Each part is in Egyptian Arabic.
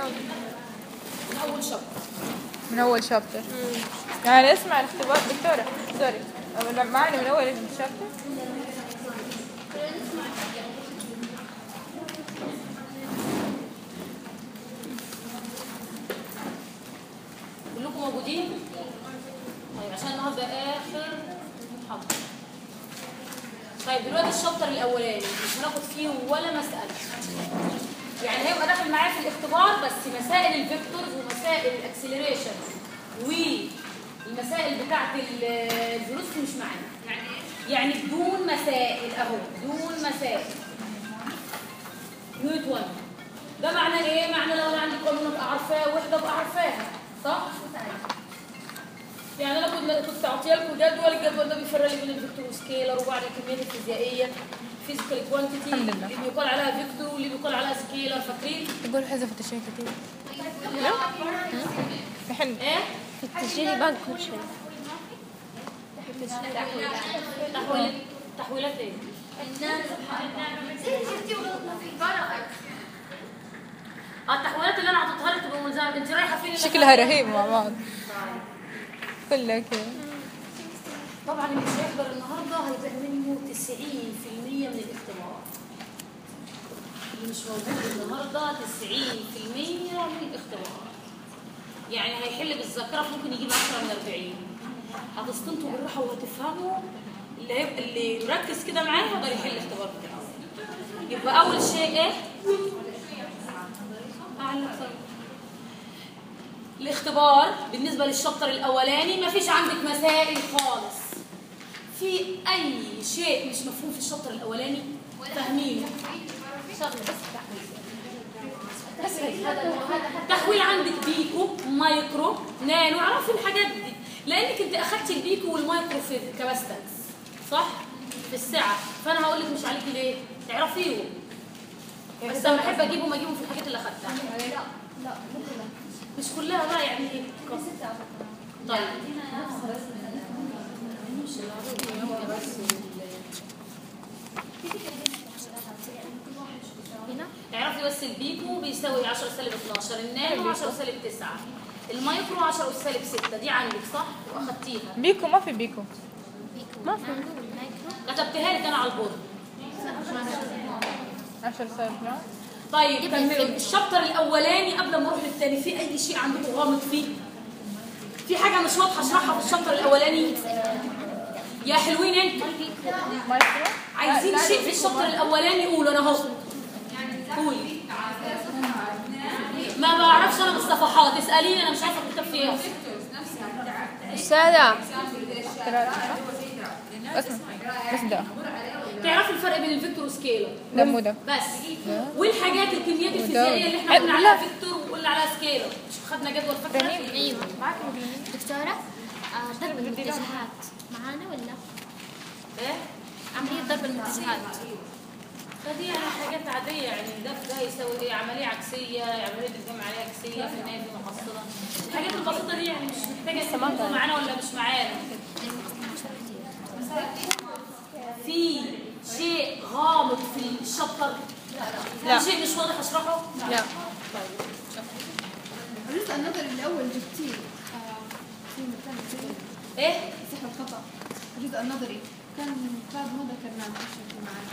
من اول شهر من اول شابتر يعني اسمع الاختبار دكتورة سوري أو معنا من اول الشابتر كلكم موجودين طيب عشان النهارده اخر محاضره طيب دلوقتي الشابتر الاولاني مش هناخد فيه ولا مساله يعني هيبقى داخل معايا في الاختبار بس مسائل الفيكتورز ومسائل الاكسلريشن والمسائل بتاعت ال- الفيلوسيتي مش معانا يعني يعني بدون مسائل اهو بدون مسائل يونت 1 ده معناه ايه؟ معناه لو انا عندي قانون ابقى عارفاه وحده ابقى عارفاها صح؟ يعني انا كنت كنت اعطيها لكم جدول الجدول ده بيفرق لي بين الفيكتور وسكيلر وبعد الكميات الفيزيائيه فيزيكال كوانتيتي الحمد لله. اللي بيقال عليها فيكتور واللي بيقال عليها سكيلر فاكرين؟ يقول حذفت اشياء كثير الحين ايه؟ في التسجيل باقي كل شيء تحويلات تحويلات ايه؟ اه التحويلات اللي انا اعطيتها لك تبقى ملزمه انت رايحه فين اللي شكلها رهيب مع بعض كلها كده طبعا اللي مش هيحضر النهارده هيبقى منه 90% من الاختبار اللي مش موجود النهارده 90% من الاختبار يعني هيحل بالذاكره ممكن يجيب 10 من 40 هتستنتوا بالراحه وهتفهموا اللي هيبقى اللي مركز كده معايا يقدر يحل الاختبار بتاعه يبقى اول شيء ايه؟ أعلى طيب. الاختبار بالنسبة للشابتر الأولاني مفيش عندك مسائل خالص في أي شيء مش مفهوم في الشابتر الأولاني فاهمينه شغل بس تحويل بس هيك. تحويل عندك بيكو مايكرو نانو اعرفي الحاجات دي لانك انت اخدتي البيكو والمايكرو في الكباستنس صح في السعه فانا هقول لك مش عليكي ليه تعرفيهم بس انا بحب اجيبهم اجيبهم في الحاجات اللي اخدتها مش كلها بقى يعني ايه طيب تعرفي بس البيكو بيساوي 10 سالب 12 النانو 10 سالب 9 المايكرو 10 سالب 6 دي عندك صح واخدتيها بيكو ما في بيكو ما في نقول مايكرو كتبتها لك انا على البورد 10 سالب لا طيب كملوا الشابتر الاولاني قبل ما اروح للثاني في اي شيء عندكم غامض فيه في حاجه مش واضحه اشرحها في الشابتر الاولاني يا حلوين انتوا مايكرو عايزين لا، شيء في الشابتر الاولاني قولوا انا اهو قولي ما بعرفش انا بالصفحات اساليني انا مش عارفه الكتاب فيه ايه أستاذة اسمع بس ده تعرفي الفرق بين الفيكتور وسكيلر ده مو ده بس والحاجات الكميات وده. الفيزيائيه اللي احنا أه، قلنا لا. عليها فيكتور وقلنا عليها سكيلر مش خدنا جدول فاكره رنين. أيوة دكتورة آه، ضرب المتجهات معانا ولا ايه عملية ضرب المتجهات فدي يعني حاجات عادية يعني ده في ده يساوي ايه عملية عكسية عملية الجمع عليها عكسية في النهاية دي محصلة الحاجات البسيطة دي يعني مش محتاجة تكونوا معانا ولا مش معانا في شيء غامض في الشابتر لا. في شيء مش واضح اشرحه لا الجزء النظري الأول جبتيه آه، في مكان زي ايه صح الخطأ الجزء النظري كان فاد ما ذكرناه معلش انتوا معانا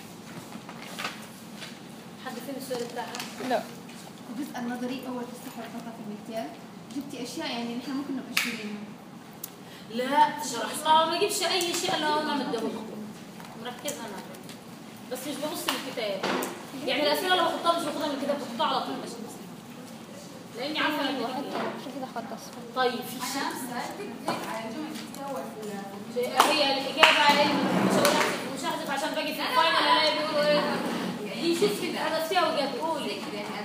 حد فين السؤال بتاعها لا الجزء النظري أول في الصح والخطأ في المثال جبتي أشياء يعني نحن ممكن نبقى شايلينها لا شرحتها ما اجيبش اي شيء الا انا مديهولكم مركزه انا بس مش ببص للكتاب يعني الاسئله لو بحطها مش باخدها من الكتاب بحطها على طول لاني عارفه انا بجيب ايه كده خط أصفر طيب في شيء هي الاجابه على مش هقول أحذف- مش هحذف عشان باجي في الفاينل الاقي بيقولوا ايه دي شوفي حذفتيها وجت قولي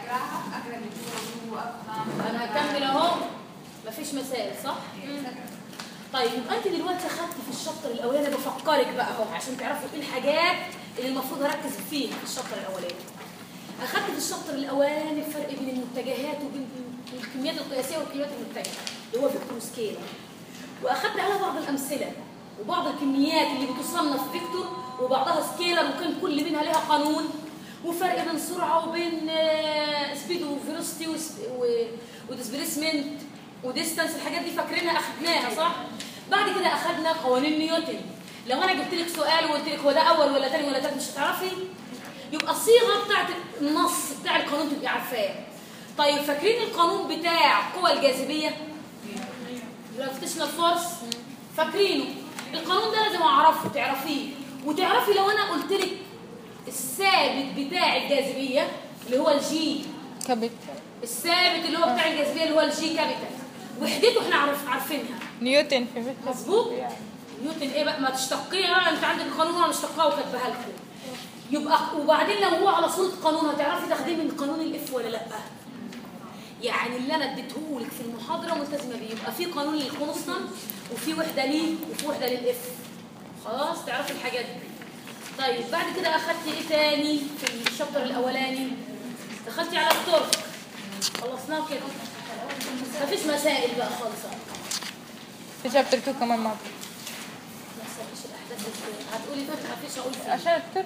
انا هكمل اهو مفيش مسائل صح؟ طيب يبقى انت دلوقتي اخدت في الشابتر الاولاني بفكرك بقى اهو عشان تعرفوا ايه الحاجات اللي المفروض اركز فيها في الشابتر الاولاني. اخدت في الشابتر الاولاني الفرق بين المتجهات وبين الكميات القياسيه والكميات المتجهه اللي هو فيكتور سكيلر. واخدت على بعض الامثله وبعض الكميات اللي بتصنف فيكتور وبعضها سكيلر وكان كل منها لها قانون وفرق بين سرعه وبين آه، سبيد وفيلوسيتي وديسبيسمنت وديستانس الحاجات دي فاكرينها اخدناها صح بعد كده اخدنا قوانين نيوتن لو انا جبت لك سؤال وقلت لك هو ده اول ولا تاني ولا تالت مش هتعرفي يبقى الصيغه بتاعت النص بتاع القانون تبقي عارفاه طيب فاكرين القانون بتاع قوى الجاذبيه جرافيتيشنال فورس فاكرينه القانون ده لازم اعرفه تعرفيه وتعرفي لو انا قلت لك الثابت بتاع الجاذبيه اللي هو الجي كابيتال الثابت اللي هو بتاع الجاذبيه اللي هو الجي كابيتال وحدته احنا عارف عارفينها نيوتن في مثل مظبوط نيوتن ايه بقى ما تشتقيها بقى انت عندك القانون وانا مشتقاه وكاتباها لكم يبقى وبعدين لو هو على صوره قانون هتعرفي تاخديه من قانون الاف ولا لا يعني اللي انا اديتهولك في المحاضره ملتزمه بيه يبقى في قانون للكونستانت وفي وحده ليه وفي وحده للاف خلاص تعرفي الحاجات دي طيب بعد كده اخدتي ايه تاني في الشابتر الاولاني دخلتي على التورك خلصناه كده مفيش مسائل بقى خالصه في شابتر 2 كمان ما ما تسأليش الأحداث ازاي هتقولي ده ما فيش أقول فيه عشان الترك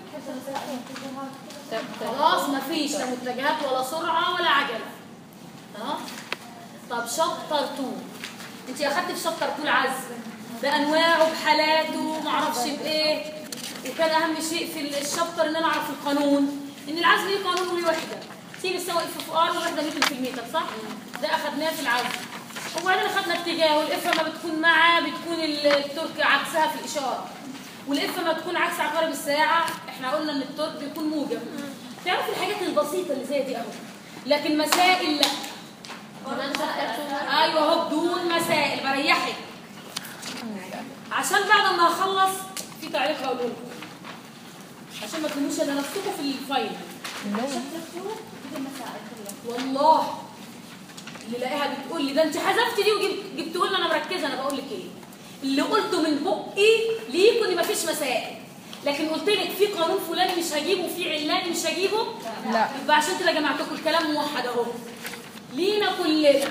خلاص ما فيش لا متجهات ولا سرعة ولا عجلة ها طب شابتر 2 انت اخدتي في شابتر 2 العزم بانواعه بحالاته ما اعرفش بايه وكان اهم شيء في الشابتر ان انا اعرف القانون ان العزم ليه قانون وليه وحده سي بتساوي اف في ار والوحده نيوتن في المتر صح ده اخدناه في العزم وبعدين اخدنا اتجاه والاف لما بتكون معاه بتكون الترك عكسها في الاشاره والاف لما تكون عكس عقارب الساعه احنا قلنا ان الترك بيكون موجب تعرف الحاجات البسيطه اللي زي دي اهو لكن مسائل لا ايوه اهو بدون مسائل بريحك عشان بعد ما اخلص في تعليق هقوله لكم عشان ما تلموش الا نفسكم في الفاينل والله اللي لاقيها بتقول لي ده انت حذفتي دي وجبته لنا انا مركزه انا بقول لك ايه اللي قلته من بقي ليكوا ان مفيش مسائل لكن قلت لك في قانون فلاني مش هجيبه في علاني مش هجيبه لا. يبقى عشان كده جمعت لكم الكلام موحد اهو لينا كلنا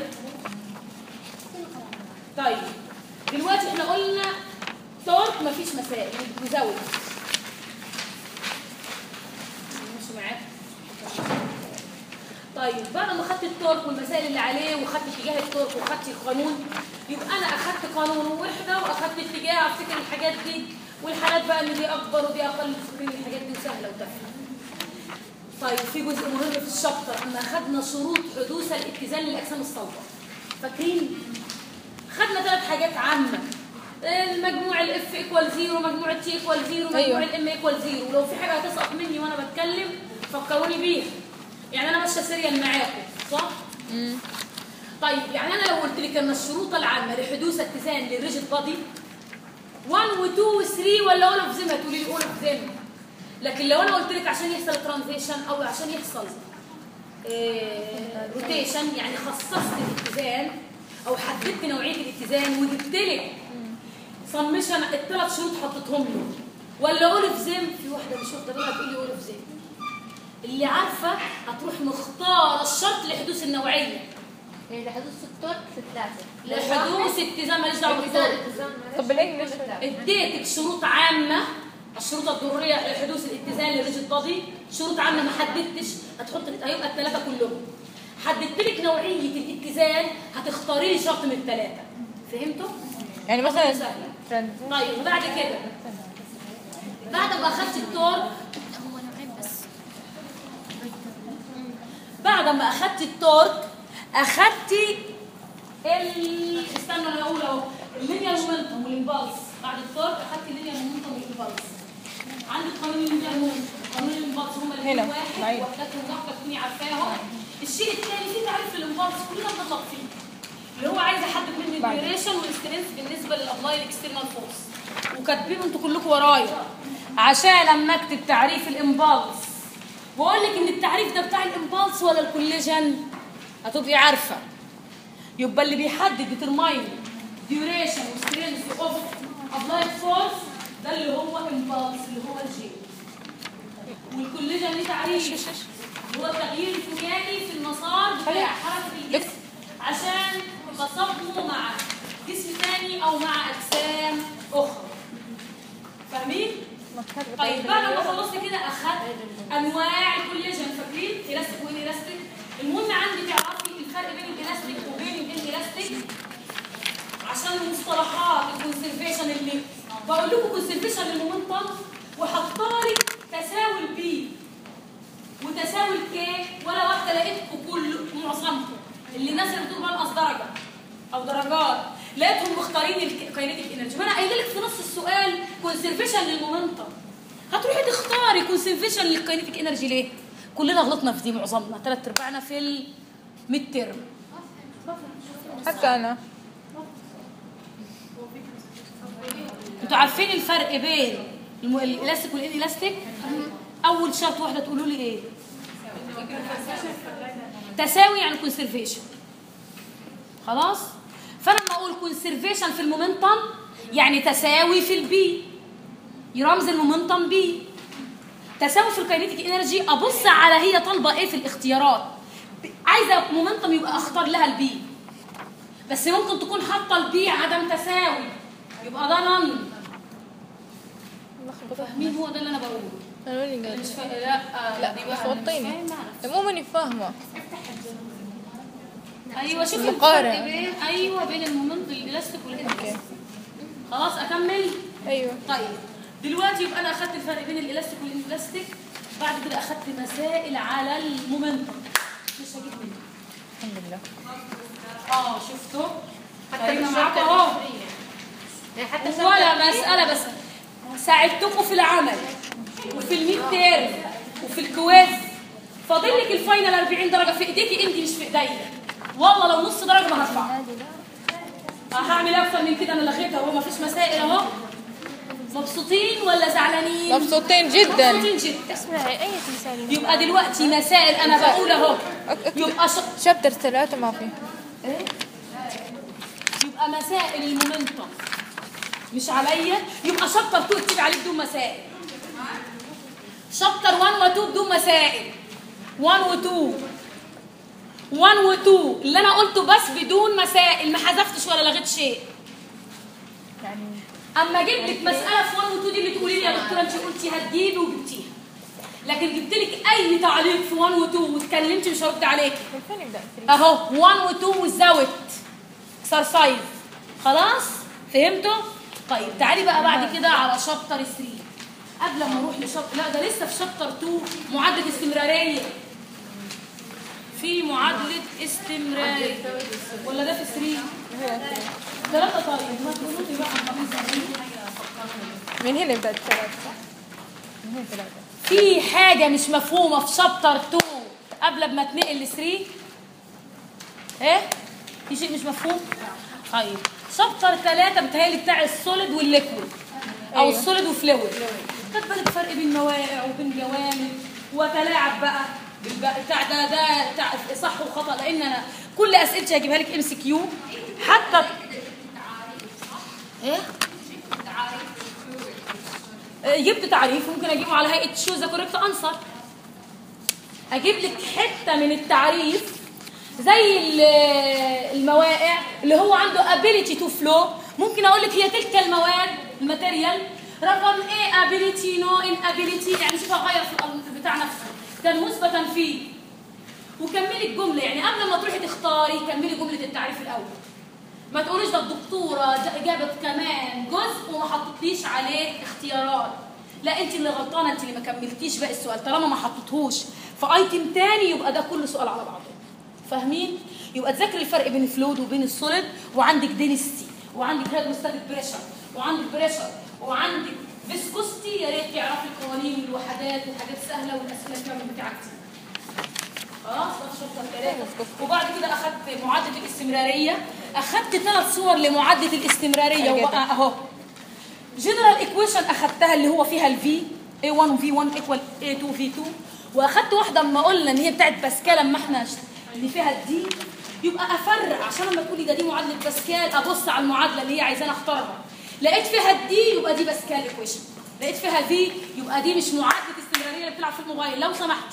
طيب دلوقتي احنا قلنا تورك مفيش مسائل مزود ماشي معاك طيب بعد ما خدت التورك والمسائل اللي عليه وخدت اتجاه التورك وخدت القانون يبقى انا اخدت قانون ووحده واخدت اتجاه افتكر الحاجات دي والحالات بقى اللي دي اكبر ودي اقل تفكرين الحاجات دي سهله وتافهه طيب في جزء مهم في الشابتر اما اخدنا شروط حدوث الاتزان للاجسام الصلبه فاكرين خدنا ثلاث حاجات عامه المجموع الاف ايكوال زيرو مجموع التي ايكوال زيرو مجموع أيوة. الام ايكوال زيرو ولو في حاجه هتسقط مني وانا بتكلم فكروني بيها يعني انا ماشيه سيريال معاكم صح طيب يعني انا لو قلت لك ان الشروط العامه لحدوث اتزان للريجيد بادي 1 و2 و3 ولا اول اوف ذيم هتقولي لي اول اوف ذيم لكن لو انا قلت لك عشان يحصل ترانزيشن او عشان يحصل روتيشن يعني خصصت الاتزان او حددت نوعيه الاتزان وجبت لك سمشن الثلاث شروط حطيتهم له ولا اول اوف ذيم في واحده مش واخده بالها تقول لي اول اوف ذيم اللي عارفه هتروح مختاره الشرط لحدوث النوعيه يعني لحدوث التورك في ثلاثة لحدوث اتزان ماليش دعوه بالتورك طب بالانجلش اديتك شروط عامه الشروط الضروريه لحدوث الاتزان للريجيد بادي شروط عامه ما حددتش هتحط هيبقى الثلاثه كلهم حددت لك نوعيه الاتزان هتختاري لي شرط من الثلاثه فهمتوا يعني مثلا سهله transition. طيب بعد كده بعد ما اخدت التورك هو نوعين بس بعد ما اخدت التورك اخدت ال استنى انا اقول اهو اللينير مومنتوم والامبالس بعد التورك اخدت اللينير مومنتوم والامبالس عندك قانون اللينير مومنتوم قانون الامبالس هما الاثنين هنا، واحد معايا. وحداتهم واحده تكوني عارفاهم الشيء الثاني في تعريف للامبالس كلنا بنطلق فيه اللي هو عايز احدد مني بعد. الديوريشن والسترينث بالنسبه للابلاي الاكسترنال فورس وكاتبينه انتوا كلكم ورايا عشان اما اكتب تعريف الامبالس واقول لك ان التعريف ده بتاع الامبالس ولا الكوليجن هتبقي عارفه يبقى اللي بيحدد ديترماين ديوريشن وسترينث اوف ابلايد فورس ده اللي هو امبالس اللي هو الجي والكوليجن ليه تعريف هو التغيير الكيميائي في المسار بتاع حركه الجسم عشان تصبه مع جسم تاني او مع اجسام اخرى فاهمين طيب بعد ما خلصت كده اخدت انواع الكولاجين فاكرين الاستيك وين الاستيك المهم عندي تعرفي الفرق بين الالاستيك وبين الالاستيك عشان المصطلحات الكونسرفيشن اللي بقول لكم كونسرفيشن للمومنتم وهختاري تساوي البي وتساوي الكي ولا واحده لقيتكم كل معظمكم اللي الناس اللي بتقول بنقص درجه او درجات لقيتهم مختارين الكاينيتيك انرجي ما انا قايله لك في نص السؤال كونسرفيشن للمومنتم هتروحي تختاري كونسرفيشن للكاينيتيك انرجي ليه؟ كلنا غلطنا في دي معظمنا ثلاث ارباعنا في الميد ترم حتى انا انتوا عارفين الفرق بين الم- الالاستيك والان الاستيك اول شرط واحده تقولوا لي ايه تساوي يعني كونسرفيشن خلاص فانا لما اقول كونسرفيشن في المومنتم يعني تساوي في البي يرمز المومنتم بي تساوي في الكاينيتيك انرجي ابص على هي طالبه ايه في الاختيارات عايزه مومنتم يبقى اختار لها البي بس ممكن تكون حاطه البي عدم تساوي يبقى ده نن مين هو ده اللي انا بقوله انا وين مش قاعد فا... لا آه، لا دي بس بقى أنا مش وطيني فاهمة. مو ماني فاهمه ايوه شوفي المقارنة. الفرق بين ايوه بين المومنت الالاستيك والالاستيك خلاص اكمل ايوه طيب دلوقتي يبقى انا اخدت الفرق بين الالاستيك والالاستيك بعد كده اخدت مسائل على المومنتم مش هجيب منه الحمد لله اه شفتوا حتى خلينا في معاكم الشرطة اهو يعني حتى في ولا مسألة بس ساعدتكم في العمل وفي الميد تيرم وفي الكويز فاضل لك الفاينل 40 درجة في ايديكي انت مش في ايديا والله لو نص درجة ما هرفعها هعمل اكتر من كده انا لغيتها هو ما فيش مسائل اهو مبسوطين ولا زعلانين؟ مبسوطين جدا مبسوطين جدا اسمعي أي مثال يبقى دلوقتي مسائل انا بقول اهو يبقى ش... شابتر ثلاثة ما في يبقى مسائل المومنتوم مش عليا يبقى شابتر 2 اكتب عليه بدون مسائل شابتر 1 و 2 بدون مسائل 1 و 2 1 و 2 اللي انا قلته بس بدون مسائل ما حذفتش ولا لغيت شيء يعني اما اجيب لك مساله في 1 و 2 دي اللي تقولي لي يا دكتوره انت قلتي هتجيبي وجبتيها لكن جبت لك اي تعليق في 1 و 2 واتكلمت مش هرد عليكي من فين يبدأ الثري؟ اهو 1 و 2 والزاوت اكسرسايز خلاص فهمتوا طيب تعالي بقى بعد كده على شابتر 3 قبل ما اروح لشابتر لا ده لسه في شابتر 2 معادله استمراريه في معادله استمراريه ولا ده في 3 ثلاثه طيب ما تقولوا لي بقى الخميس ده. من هنا يبدأ الثلاثة صح؟ من هنا ثلاثة في حاجه مش مفهومه في شابتر 2 قبل ما اتنقل ل 3 ايه في شيء مش مفهوم طيب شابتر 3 بتهيألي بتاع السوليد والليكويد او أيوة. السوليد وفلويد خد بالك فرق بين مواقع وبين جوامد وتلاعب بقى بالبقى بتاع ده ده بتاع صح وخطا لان انا كل اسئلتي هجيبها لك ام سي كيو حتى ايه جبت تعريف ممكن اجيبه على هيئه شو ذا كوريكت انسر اجيب لك حته من التعريف زي ال- المواقع اللي هو عنده ability to flow ممكن اقول لك هي تلك المواد الماتيريال رقم ايه ability no inability يعني شوف اغير في الأمر بتاع نفسه كان مثبتا فيه وكملي الجمله يعني قبل ما تروحي تختاري كملي جمله التعريف الاول ما تقوليش ده الدكتوره ج- جابت كمان جزء وما حطتليش عليه اختيارات لا انت اللي غلطانه انت اللي ما كملتيش باقي السؤال طالما ما حطيتهوش في ايتم تاني يبقى ده كل سؤال على بعضه فاهمين يبقى تذاكري الفرق بين الفلويد وبين السوليد وعندك دينستي وعندك هيدروستاتيك بريشر وعندك بريشر وعندك فيسكوستي يا ريت تعرفي قوانين الوحدات وحاجات سهله والاسئله الكامله بتاعتك خلاص ده شابتر ثلاثة وبعد كده اخدت معادله الاستمراريه اخدت ثلاث صور لمعادله الاستمراريه حلو وبقى اهو جنرال ايكويشن اخدتها اللي هو فيها الفي A1 V1 ايكوال A2 V2 واخدت واحده اما قلنا ان هي بتاعت باسكال اما احنا اللي فيها الدي يبقى افرق عشان لما تقولي ده دي معادله باسكال ابص على المعادله اللي هي عايزاني اختارها لقيت فيها الدي يبقى دي باسكال ايكويشن لقيت فيها في يبقى دي مش معادله استمراريه اللي بتلعب في الموبايل لو سمحتي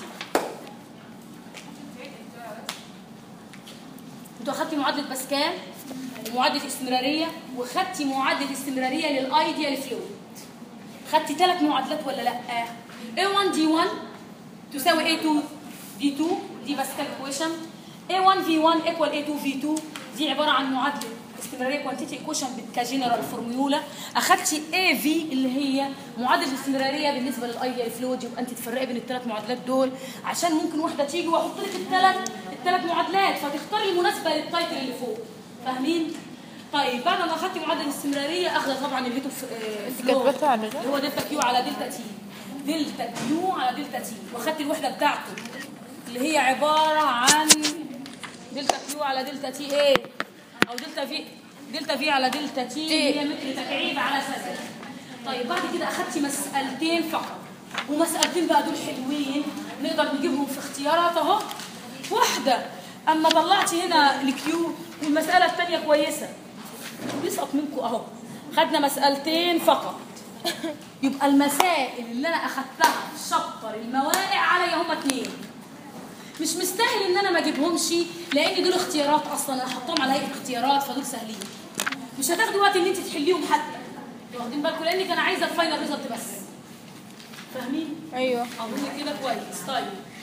انتوا اخدتي معادله باسكال ومعادله استمراريه وخدتي معادله استمراريه للايديال فلويد خدتي ثلاث معادلات ولا لا A1 D1 تساوي A2 D2 دي باسكال ايكويشن A1 V1 equal A2 V2 دي عباره عن معادله استمراريه كوانتيتي ايكويشن كجنرال فورميولا اخدتي AV اللي هي معادله الاستمراريه بالنسبه للايديال فلويد يبقى انت تفرقي بين الثلاث معادلات دول عشان ممكن واحده تيجي واحط لك الثلاث الثلاث معادلات فتختاري المناسبه للتايتل اللي فوق فاهمين؟ طيب بعد ما اخدتي معادله الاستمراريه اخذ طبعا الليتو فلو كاتبتها على جنب؟ اللي هو دلتا كيو على دلتا تي دلتا كيو على دلتا تي واخدت الوحده بتاعته اللي هي عباره عن دلتا كيو على دلتا تي ايه او دلتا في دلتا في على دلتا تي اللي هي متر تكعيب على سكند طيب بعد كده اخدتي مسالتين فقط ومسالتين بقى دول حلوين نقدر نجيبهم في اختيارات اهو واحده اما طلعتي هنا الكيو والمساله الثانيه كويسه بيسقط منكم اهو خدنا مسألتين فقط يبقى المسائل اللي انا اخدتها في شابتر المواقع عليا هما اتنين مش مستاهل ان انا ما اجيبهمش لان دول اختيارات اصلا انا حطهم على هيئه اختيارات فدول سهلين مش هتاخدي وقت ان انت تحليهم حتى واخدين بالكم لانك انا عايزه الفاينل ريزلت بس فاهمين ايوه اظن كده كويس طيب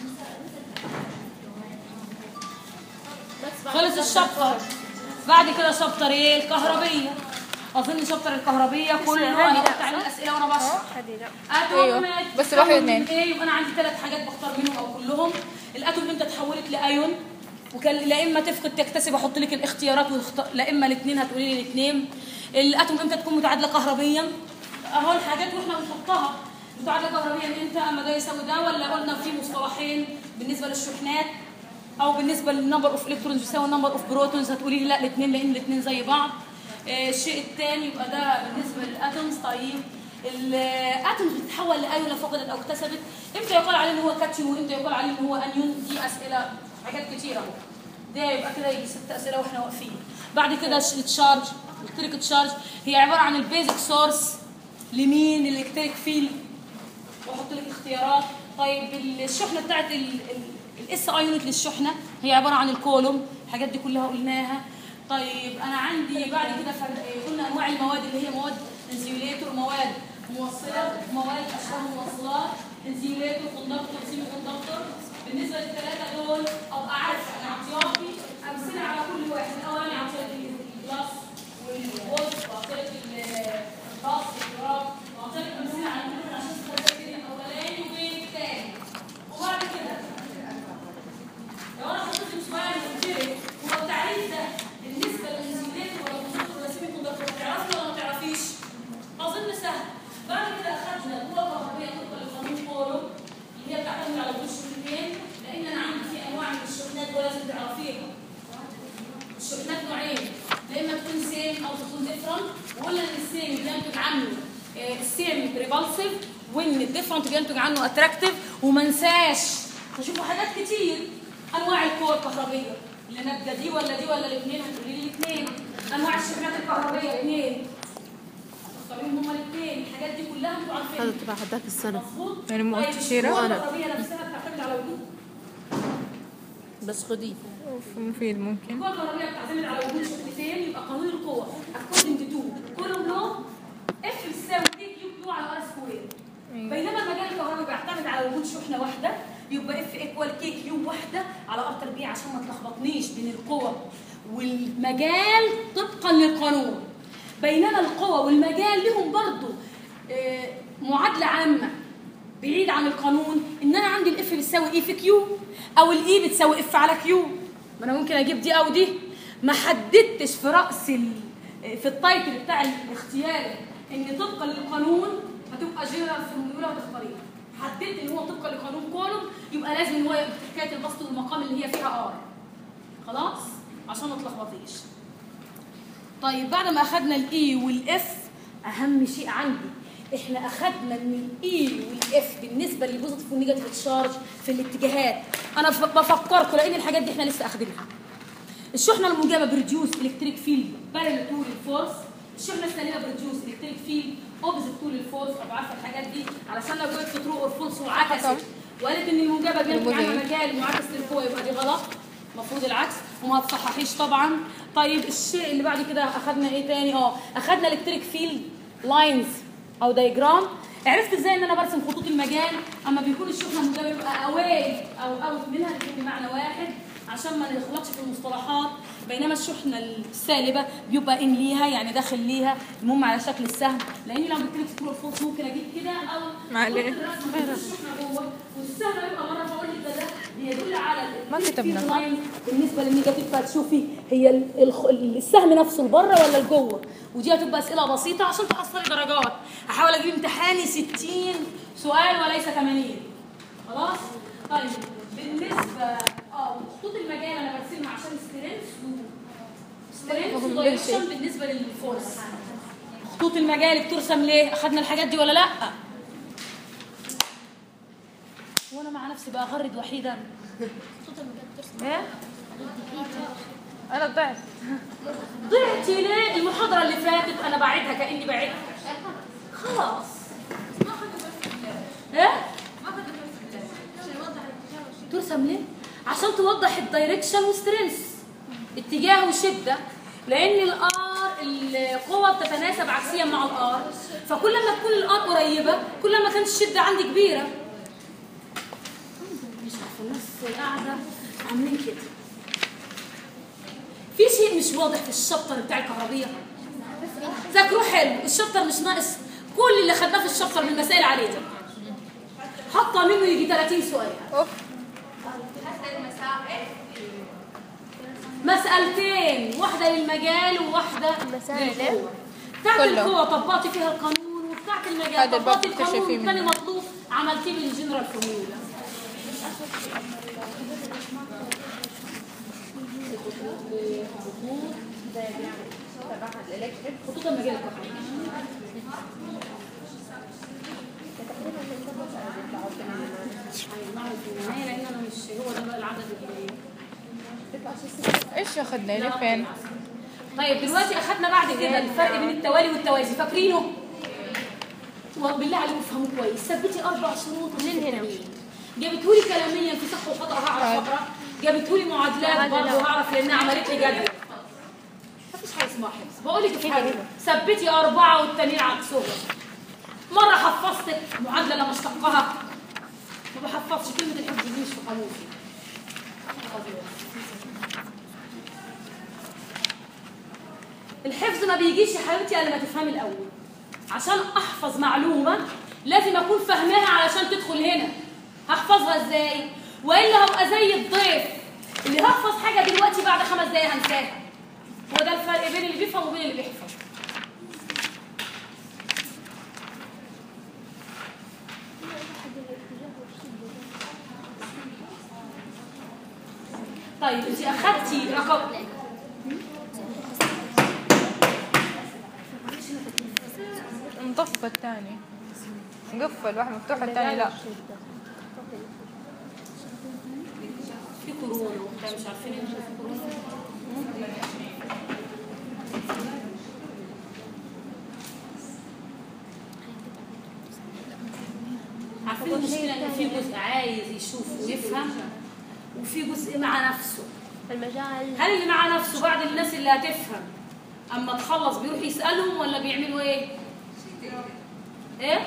بس بعد خلص الشابتر بعد كده شابتر ايه الكهربيه اظن شابتر الكهربيه كله انا قلت عليه الاسئله وانا بشرح اتوم أيوة. بس واحد اتنين. ايه يبقى انا عندي ثلاث حاجات بختار منهم او كلهم الاتوم امتى اتحولت لايون وكان لا اما تفقد تكتسب احط لك الاختيارات واختار لا اما الاثنين هتقولي لي الاثنين الاتوم امتى تكون متعادله كهربيا اهو الحاجات واحنا بنحطها متعادله كهربيا امتى اما ده يساوي ده ولا قلنا في مصطلحين بالنسبه للشحنات او بالنسبه للنمبر اوف الكترونز بيساوي النمبر اوف بروتونز هتقولي لي لا الاثنين لان الاثنين زي بعض آه، الشيء الثاني يبقى ده بالنسبه للاتومز طيب الاتومز بتتحول لايون لو فقدت او اكتسبت امتى يقال عليه ان هو كاتيون وامتى يقال عليه ان هو انيون دي اسئله حاجات كتيره اهو ده يبقى كده يجي ست اسئله واحنا واقفين بعد كده الش- التشارج الكتريك تشارج هي عباره عن البيزك سورس لمين الالكتريك فيلد واحط لك اختيارات طيب الشحنه بتاعت الاس اي يونت للشحنه هي عباره عن الكولوم الحاجات دي كلها قلناها طيب انا عندي بعد كده فرق- قلنا انواع المواد اللي هي مواد انزيوليتور مواد موصله مواد اشباه الموصلات انزيوليتور كوندكتور سيمي كوندكتور بالنسبه للثلاثه دول ابقى عارفه انا اعطياتي امثله على كل واحد الاولاني اعطيت الجلاس والوولف واعطيت الباص والجراب واعطيت امثله على كل واحد عشان تتذكري الاولاني والثاني وبعد كده لو انا حطيت سؤال قلت لك هو التعريف ده بالنسبه للانسولين ولا كوندكتور ولا سيمي كوندكتور تعرفي ولا ما تعرفيش؟ اظن سهل بعد كده اخذنا القوه الكهربائيه طبقا لقانون كولوم اللي هي بتعتمد على وجود شحنتين لان انا عندي في انواع من الشحنات ولازم تعرفيها الشحنات نوعين يا اما تكون سيم او تكون ديفرنت وقلنا ان السيم بينتج عنه آه، السيم ريبالسيف وان الديفرنت بينتج عنه اتراكتيف وما انساش تشوفوا حاجات كتير انواع القوى الكهربيه اللي ناتجه دي ولا دي ولا الاثنين هتقولي لي الاثنين انواع الشحنات الكهربيه اثنين تختاريهم هما الاثنين الحاجات دي كلها انتوا هذا عارفينها تبع هداك السنة مظبوط يعني مو طيب استشيرة؟ القوى وأنا. الكهربيه نفسها بتعتمد على وجود بس خديه أوف، مفيد ممكن القوة الكهربية بتعتمد على وجود شحنتين يبقى قانون القوة according to كولوم لو اف بتساوي تي كيو كيو على ار سكوير بينما المجال الكهربي بيعتمد على وجود شحنة واحدة يبقى اف ايكوال كي كيو واحدة على ار تربيع عشان ما تلخبطنيش بين القوة والمجال طبقا للقانون بينما القوة والمجال لهم برضو آه، معادلة عامة بعيد عن القانون ان انا عندي الاف بتساوي اي في كيو او الاي بتساوي اف على كيو ما انا ممكن اجيب دي او دي ما حددتش في راس ال... في التايتل بتاع الاختياري ان طبقا للقانون هتبقى جنرال فورمولا وتختاريها حددت ان هو طبقا لقانون كولوم يبقى لازم ان هو يبقى حكايه البسط والمقام اللي هي فيها ار خلاص عشان ما تلخبطيش طيب بعد ما اخدنا الاي والاف اهم شيء عندي احنا اخدنا ان الاي والاف بالنسبه للبوزيتيف والنيجاتيف تشارج في الاتجاهات انا ف- بفكركم لان الحاجات دي احنا لسه اخدينها الشحنه الموجبه بريديوس الكتريك فيلد بارل تو للفورس الشحنه السالبه بريديوس الكتريك فيلد اوبزيت تو للفورس ابقى عارفه الحاجات دي علشان لو جبت ترو اور فولس وعكست وقالت ان الموجبه بينتج عنها مجال معاكس للقوه يبقى دي غلط المفروض العكس وما تصححيش طبعا طيب الشيء اللي بعد كده اخدنا ايه تاني اه اخدنا الكتريك فيلد لاينز او دايجرام عرفت ازاي ان انا برسم خطوط المجال اما بيكون الشحنه ده بيبقى اواي او اوت منها الاثنين بمعنى واحد عشان ما نخلطش في المصطلحات بينما الشحنه السالبه بيبقى ان ليها يعني داخل ليها المهم على شكل السهم لاني لو جبت لك سكرول فورس ممكن اجيب كده او معلش. أحط الرسمة في الشحنه جوه والسهم يبقى مره فاقول لك ده ده بيدل على ال- ما كتبنا. الفيلد لاين بالنسبه للنيجاتيف هتشوفي هي ال- الخ- السهم نفسه لبره ولا لجوه ودي هتبقى اسئله بسيطه عشان تحصلي درجات هحاول اجيب امتحاني 60 سؤال وليس 80 خلاص طيب بالنسبه اه خطوط المجال انا برسمها عشان سترينث سترينث ودايركشن بالنسبه للفورس خطوط المجال بترسم ليه اخدنا الحاجات دي ولا لا وانا مع نفسي بقى اغرد وحيدا خطوط المجال ترسم ايه انا ضعت ضعتي ليه المحاضرة اللي فاتت أنا بعيدها كأني بعيدها خلاص إيه؟ ترسم ليه؟ عشان توضح الدايركشن والسترينث اتجاه وشدة لأن الآر القوة بتتناسب عكسيا مع الآر فكل ما تكون الآر قريبة كل ما كانت الشدة عندي كبيرة مش عارفة الناس قاعدة عاملين كده في شيء مش واضح في الشابتر بتاع الكهربية ذاكروه حلو الشابتر مش ناقص كل اللي خدناه في الشابتر من المسائل عليه ده حاطه منه يجي 30 سؤال اوف مسألتين واحدة للمجال وواحدة مسائل للقوة بتاعت كله. القوة طبقتي فيها القانون وبتاعت المجال هذا الباب طبقتي القانون تكتشفي والتاني منه. مطلوب عملتيه بالجنرال فورمولا خطوط المجال الكهربائي هيطلعوا في النهاية لأن أنا مش هو ده بقى العدد اللي ايش اخذنا الى فين طيب دلوقتي اخدنا بعد كده الفرق بين التوالي والتوازي فاكرينه؟ بالله عليكم افهموا كويس ثبتي اربع شروط من هنا جابته لي كلاميا في صح وخطا هعرف اقرا جابته لي معادلات برضه هعرف لانها عملت لي جدول مفيش حاجه اسمها حفظ بقول لك حاجه ثبتي اربعه والتانيين عكسهم مره حفظتك معادله لما اشتقها ما بحفظش كلمه الحفظ دي مش في قاموسي الحفظ ما بيجيش يا حبيبتي الا لما تفهمي الاول عشان احفظ معلومه لازم اكون فاهماها علشان تدخل هنا هحفظها ازاي والا هبقى زي الضيف اللي هحفظ حاجه دلوقتي بعد خمس دقايق هنساها هو ده الفرق بين اللي بيفهم وبين اللي بيحفظ طيب انت اخدتي رقم نطفى الثاني نقفل واحد مفتوح الثاني لا في كورونا وبتاع مش عارفين ان في كورونا عارفين المشكله ان في جزء عايز يشوف ويفهم وفي جزء مع نفسه المجال هل اللي مع نفسه بعد الناس اللي هتفهم اما تخلص بيروح يسالهم ولا بيعملوا ايه ايه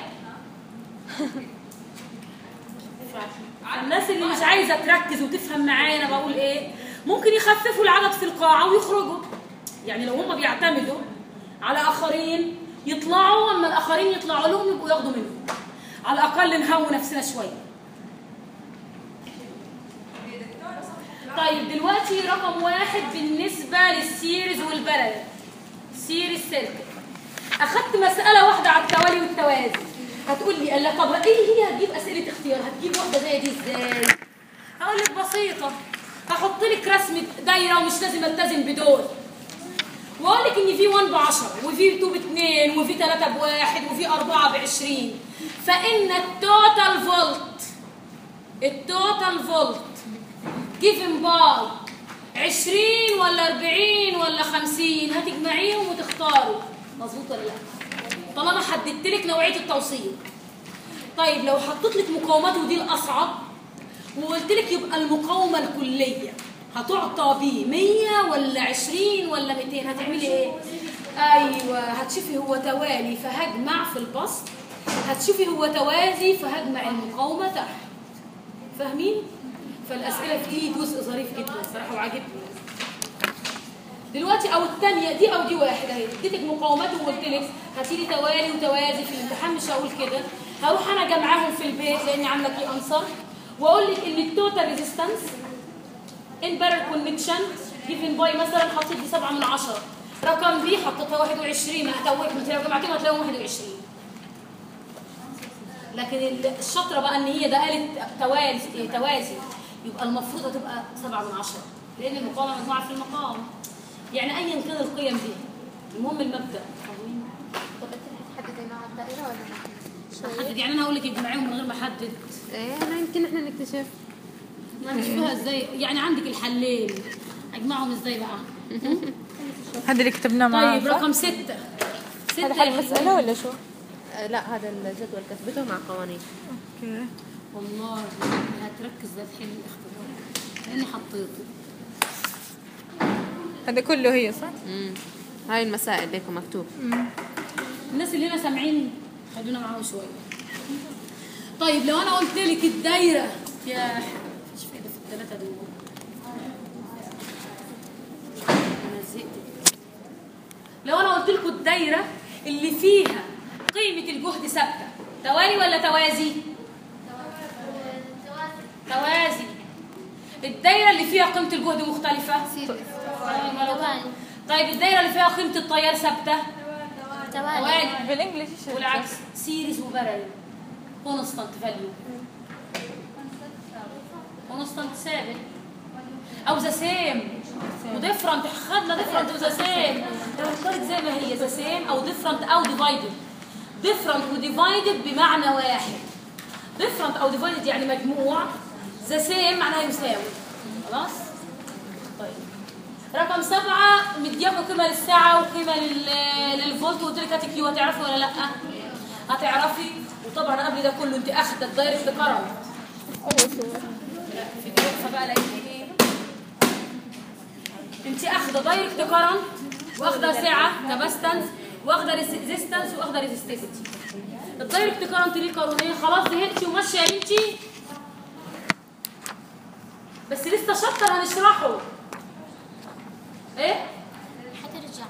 الناس اللي مش عايزه تركز وتفهم معايا انا بقول ايه ممكن يخففوا العدد في القاعه ويخرجوا يعني لو هم بيعتمدوا على اخرين يطلعوا اما الاخرين يطلعوا لهم يبقوا ياخدوا منهم على الاقل نهون نفسنا شويه طيب دلوقتي رقم واحد بالنسبة للسيريز والبلد سيريز سيركل أخدت مسألة واحدة على التوالي والتوازي هتقول لي قال لك طب ايه هي هتجيب أسئلة اختيار هتجيب واحدة زي دي ازاي هقول لك بسيطة هحط لك رسمة دايرة ومش لازم التزم بدول واقول لك ان في 1 ب 10 وفي 2 ب 2 وفي 3 بواحد وفي 4 ب 20 فان التوتال فولت التوتال فولت جيفن باي 20 ولا 40 ولا 50 هتجمعيهم وتختاروا مظبوط ولا لا طالما حددت لك نوعيه التوصيل طيب لو حطيت لك مقاومات ودي الاصعب وقلت لك يبقى المقاومه الكليه هتعطى ب 100 ولا 20 ولا 200 هتعملي ايه ايوه هتشوفي هو توالي فهجمع في البسط هتشوفي هو توازي فهجمع المقاومه تحت فاهمين فالاسئله في دي جزء ظريف جدا صراحه وعاجبني دلوقتي او الثانيه دي او دي واحد اهي اديتك مقاومات وقلت لك هاتي لي توالي وتوازي في الامتحان مش هقول كده هروح انا جمعهم في البيت لاني عامله كي انسر واقول لك ان التوتال ريزيستنس ان بارل كونكشن جيفن باي مثلا حطيت دي 7 من 10 رقم بي حطيتها 21 ما هتوهك انت لو جمعتهم هتلاقيهم 21 لكن ال- الشطره بقى ان هي ده قالت توازي توازي يبقى المفروض هتبقى 7 من 10 لان المقاومه مجموعه في المقام يعني ايا كان القيم دي المهم المبدا فاهمين؟ طب انت هتحددي نوع الدائرة ولا لا؟ احدد يعني انا هقول لك اجمعيهم من غير ما احدد ايه انا يمكن احنا نكتشف ما نشوفها ازاي يعني عندك الحلين اجمعهم ازاي بقى هذا اللي كتبناه معاه طيب صح؟ رقم ستة ستة هذا حل مسألة ولا شو؟ آه، لا هذا الجدول كتبته مع قوانين اوكي والله هتركز ده تحل الاختبار لاني حطيته هذا كله هي صح؟ امم هاي المسائل ليكم مكتوب الناس اللي هنا سامعين خلونا معاهم شويه طيب لو انا قلت لك الدايره يا ح- مش فايده في الثلاثه دول انا زهقت لو انا قلت لكم الدايره اللي فيها قيمه الجهد ثابته توالي ولا توازي توازي الدايره اللي فيها قيمه الجهد مختلفه توالي طيب الدايره اللي فيها قيمه التيار ثابته توالي توالي بالانجلش ايش والعكس سيريز وبارل كونستانت فاليو كونستانت ثابت او ذا سيم وديفرنت خدنا ديفرنت وذا سيم اختارت زي ما هي ذا سيم او ديفرنت او ديفايدد ديفرنت وديفايدد بمعنى واحد ديفرنت او ديفايدد يعني مجموع ذا سيم معناها يساوي خلاص طيب رقم سبعة مدياكوا قيمة للساعة وقيمة لل- للفولت وقلت لك هاتي كيو هتعرفي ولا لأ؟ هتعرفي وطبعا قبل ده كله انت اخدة الدايركت كرنت لا في دي وقفة بقى لقيتي ايه؟ انت اخدة دايركت كرنت واخدة ساعة كاباستنس واخدة ريزيستنس واخدة ريزيستيفيتي الدايركت كرنت ليه قانونين خلاص زهقتي وماشية يا بنتي بس لسه شابتر هنشرحه ايه؟ هترجع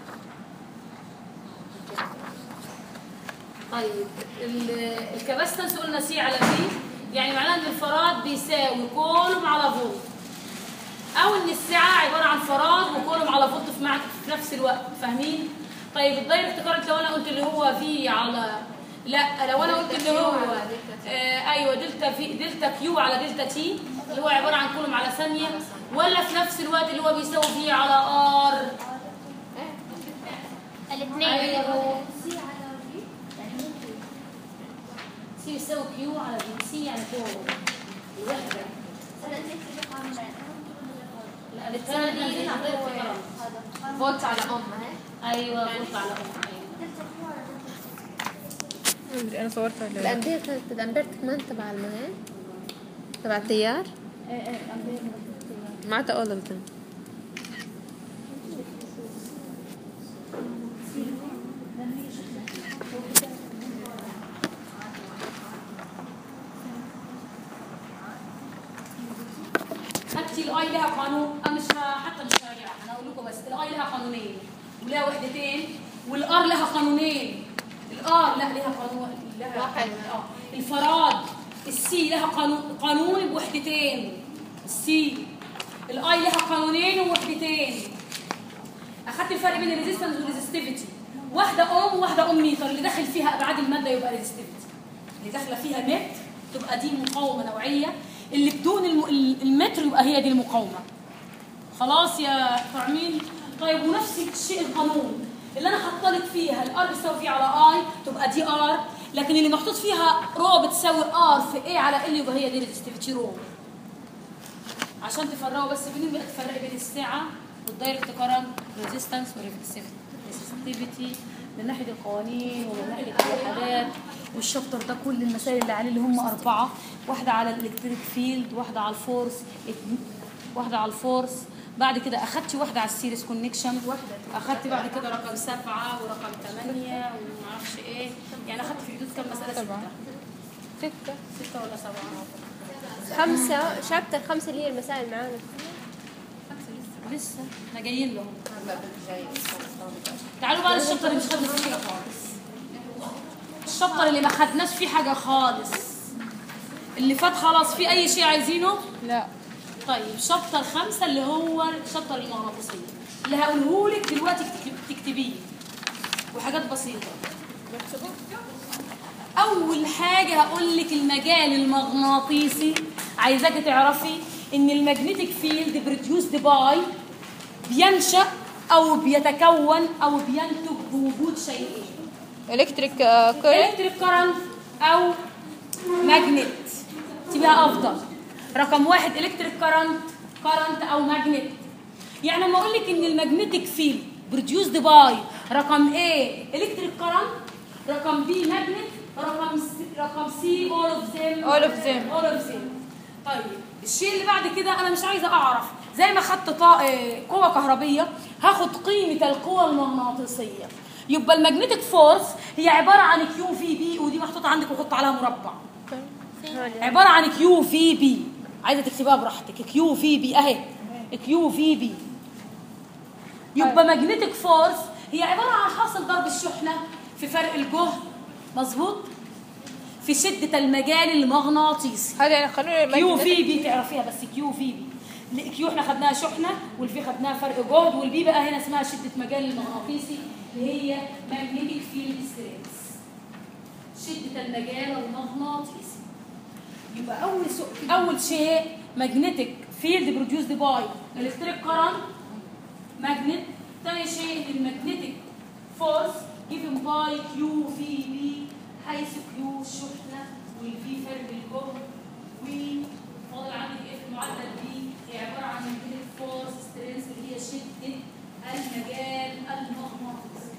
طيب ال- الكباستنس قلنا سي على بي يعني معناه ان الفراد بيساوي كولوم على فولت او ان السعه عباره عن فراد وكولوم على فولت في, مع... في نفس الوقت فاهمين طيب الدايركت كارنت لو انا قلت اللي هو في على لا لو انا قلت اللي هو آه ايوه دلتا في دلتا كيو على دلتا تي اللي هو عباره عن كولوم على ثانيه ولا في نفس الوقت اللي هو بيساوي في على ار الاثنين ايوه سي يساوي كيو على بي سي يعني كولوم الوحده لا الثاني دي على دايركت كارنت فولت على ام هي ايوه قلت على ام ايوه ما ادري انا صورتها ولا لا الأندية كانت الأمبير كمان تبع المهن تبع التيار معناتها all of them خدتي الاي لها قانون أنا مش ه- حتى مش هراجعها انا هقول لكم بس الاي لها قانونين ولها وحدتين والار لها قانونين الار لا لها قانون لها واحد. اه الفراد السي لها قانون قانون بوحدتين السي الاي لها قانونين ووحدتين اخدت الفرق بين الريزيستنس والريزستيفيتي واحده اوم وواحده اوم ميتر اللي داخل فيها ابعاد الماده يبقى ريزستيفيتي اللي داخله فيها متر تبقى دي مقاومه نوعيه اللي بدون الم... المتر يبقى هي دي المقاومه خلاص يا فاهمين طيب ونفس الشيء القانون اللي انا حاطه لك فيها الار بتساوي فيه على اي تبقى دي ار لكن اللي محطوط فيها رو بتساوي ار في ايه على ال يبقى هي دي ريزستيفيتي رو عشان تفرقوا بس بين بقى تفرقي بين الساعه والدايركت كارنت ريزيستنس وريزستيفيتي من ناحيه القوانين ومن ناحيه الوحدات والشابتر ده كل المسائل اللي عليه اللي هم اربعه واحده على الالكتريك فيلد واحده على الفورس اتن- واحده على الفورس بعد كده اخدت واحده على السيريس كونكشن واحده اخدت بعد كده رقم سبعه ورقم ثمانيه وما اعرفش ايه يعني اخدت في حدود كام مساله سبعة. سته ستة سته ولا سبعه خمسة شابتر خمسة اللي هي المسائل معانا لسه احنا جايين لهم تعالوا بقى للشابتر اللي مش خدنا فيه حاجه خالص الشابتر اللي ما خدناش فيه حاجه خالص اللي فات خلاص في اي شيء عايزينه لا طيب شابتر خمسة اللي هو شابتر المغناطيسية اللي هقوله لك دلوقتي تكتب- تكتبيه وحاجات بسيطة أول حاجة هقول لك المجال المغناطيسي عايزاك تعرفي إن المagnetic فيلد produced باي بينشأ أو بيتكون أو بينتج بوجود شيئين الكتريك كورنت الكتريك كرنت او ماجنت تبقى افضل رقم واحد الكتريك كرنت كرنت او ماجنت يعني لما اقول لك ان الماجنتيك فيلد بروديوسد باي رقم A الكتريك كرنت رقم B ماجنت رقم C رقم C all of them All of them. all of them طيب الشيء اللي بعد كده انا مش عايزه اعرف زي ما خدت طا... آه، قوه كهربيه هاخد قيمه القوه المغناطيسيه يبقى المagnetic فورس هي عباره عن كيو في بي ودي محطوطه عندك وحط عليها مربع عباره عن كيو في بي عايزه تكتبها براحتك كيو في بي اهي كيو في بي يبقى magnetic فورس هي عباره عن حاصل ضرب الشحنه في فرق الجهد مظبوط في شده المجال المغناطيسي هذا يعني قانون كيو المagnetic- في بي تعرفيها بس كيو في بي ل- كيو احنا خدناها شحنه والفي خدناها فرق جهد والبي بقى هنا اسمها شده مجال المغناطيسي اللي هي ماجنتيك فيلد سترينث شده المجال المغناطيسي يبقى اول سو... اول شيء ماجنتيك فيلد بروديوسد باي الكتريك كرنت ماجنت ثاني شيء الماجنتيك فورس given by Q في بي حيث Q الشحنة والفي فرق الجهد وفاضل عندك ايه في المعدل بي هي عبارة عن magnetic فورس سترينث اللي هي شدة المجال المغناطيسي.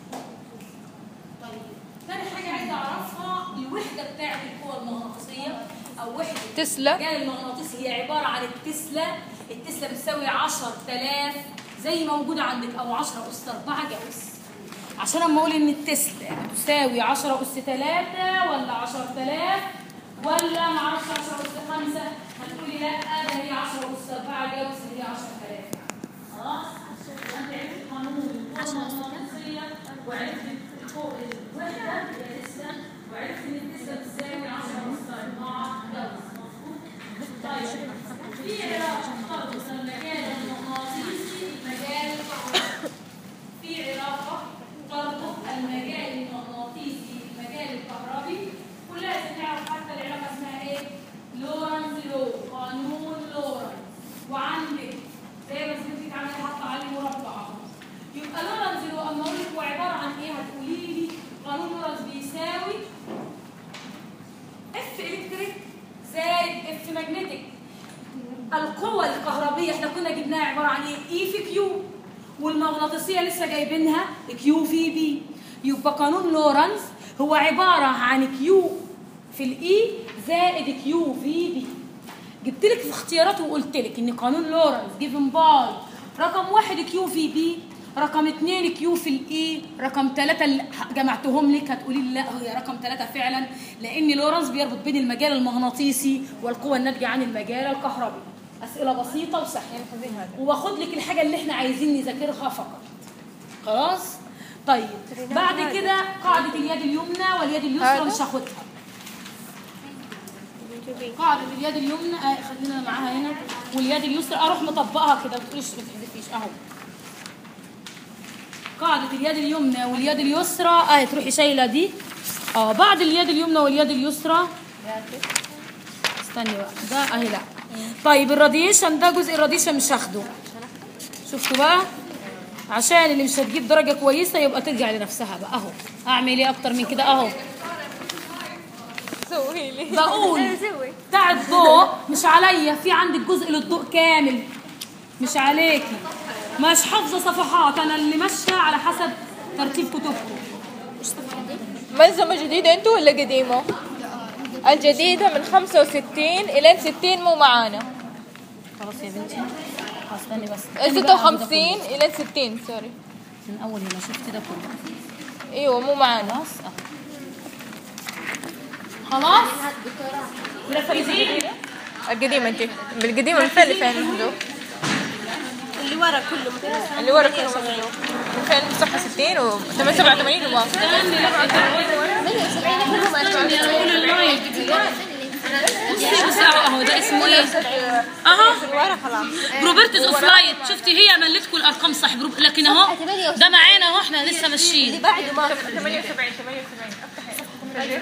طيب ثاني حاجة عايزة أعرفها الوحدة بتاعة القوة المغناطيسية أو وحدة تسلا. المجال المغناطيسي هي عبارة عن التسلا التسلا بتساوي 10000 زي ما موجودة عندك أو 10 أس 4 جوز عشان اما اقول ان التسلا تساوي 10 اس 3 ولا 10000 ولا ما اعرفش 10 اس 5 هتقولي لا ده هي 10 اس 4 جوز هي 10000 خلاص انت عرفت قانون القوه المغناطيسيه وعرفت فوق الوحده هي تسلا وعرفت ان التسلا تساوي 10 اس 4 جوز مظبوط طيب في علاقه تربط المجال المغناطيسي المجال الكهربائي في علاقة تربط المجال المغناطيسي بالمجال الكهربي كلها نعرف حتى العلاقة اسمها ايه؟ لورنز لو قانون لورنز وعندك زي ما سمعتك عامل حاطة عليه مربع اهو. يبقى لورنز لو اما اقول لك هو عبارة عن ايه هتقولي لي قانون لورنز بيساوي اف الكتريك زائد اف ماجنتيك القوة الكهربية احنا كنا جبناها عبارة عن ايه؟ اي في كيو والمغناطيسية لسه جايبينها كيو في بي يبقى قانون لورنز هو عبارة عن كيو في الاي زائد كيو في بي جبت لك في اختيارات وقلت لك ان قانون لورنز جيفن باي رقم واحد كيو في بي رقم اتنين كيو في الاي رقم ثلاثة اللي جمعتهم لك هتقولي لي لا هي رقم ثلاثة فعلا لان لورنز بيربط بين المجال المغناطيسي والقوة الناتجة عن المجال الكهربي اسئلة بسيطة وسهلة واخد لك الحاجة اللي احنا عايزين نذاكرها فقط خلاص طيب بعد كده قاعدة اليد اليمنى واليد اليسرى هذا؟ مش هاخدها قاعدة اليد اليمنى آه خلينا معاها هنا واليد اليسرى اروح مطبقها كده ما تقوليش ما تحذفيش اهو قاعدة اليد اليمنى واليد اليسرى اه تروحي شايلة دي اه بعد اليد اليمنى واليد اليسرى استني بقى ده اهي لا طيب الراديشن ده جزء الراديشن مش هاخده شفتوا بقى عشان اللي مش هتجيب درجة كويسة يبقى ترجع لنفسها بقى اهو اعمل ايه اكتر من كده اهو سوي لي بقول اسوي بتاع الضوء مش عليا في عندك جزء للضوء كامل مش عليكي مش حافظه صفحات انا اللي ماشيه على حسب ترتيب كتبكم ملزمة جديدة انتوا ولا قديمة؟ الجديدة من 65 إلى 60 مو معانا خلاص يا بنتي خلاص استني بس ستة وخمسين إلى ستين سوري من اول هنا شفت ده كله أيوة مو معانا خلاص اهو خلاص مركزين القديمة انت بالقديمة من فين لفين محذوف؟ اللي ورا كله مثلا اللي ورا كله محذوف من فين صفحة ستين و 87 وما استني لا استني انا اقول اللاين بصي بصي اهو اهو ده اسمه ايه اهو ورا خلاص بروبرتيز اوف لايت شفتي هي ملتكم الارقام صح بروب... لكن اهو ده معانا اهو احنا لسه ماشيين بعده ما 78 78 افتحي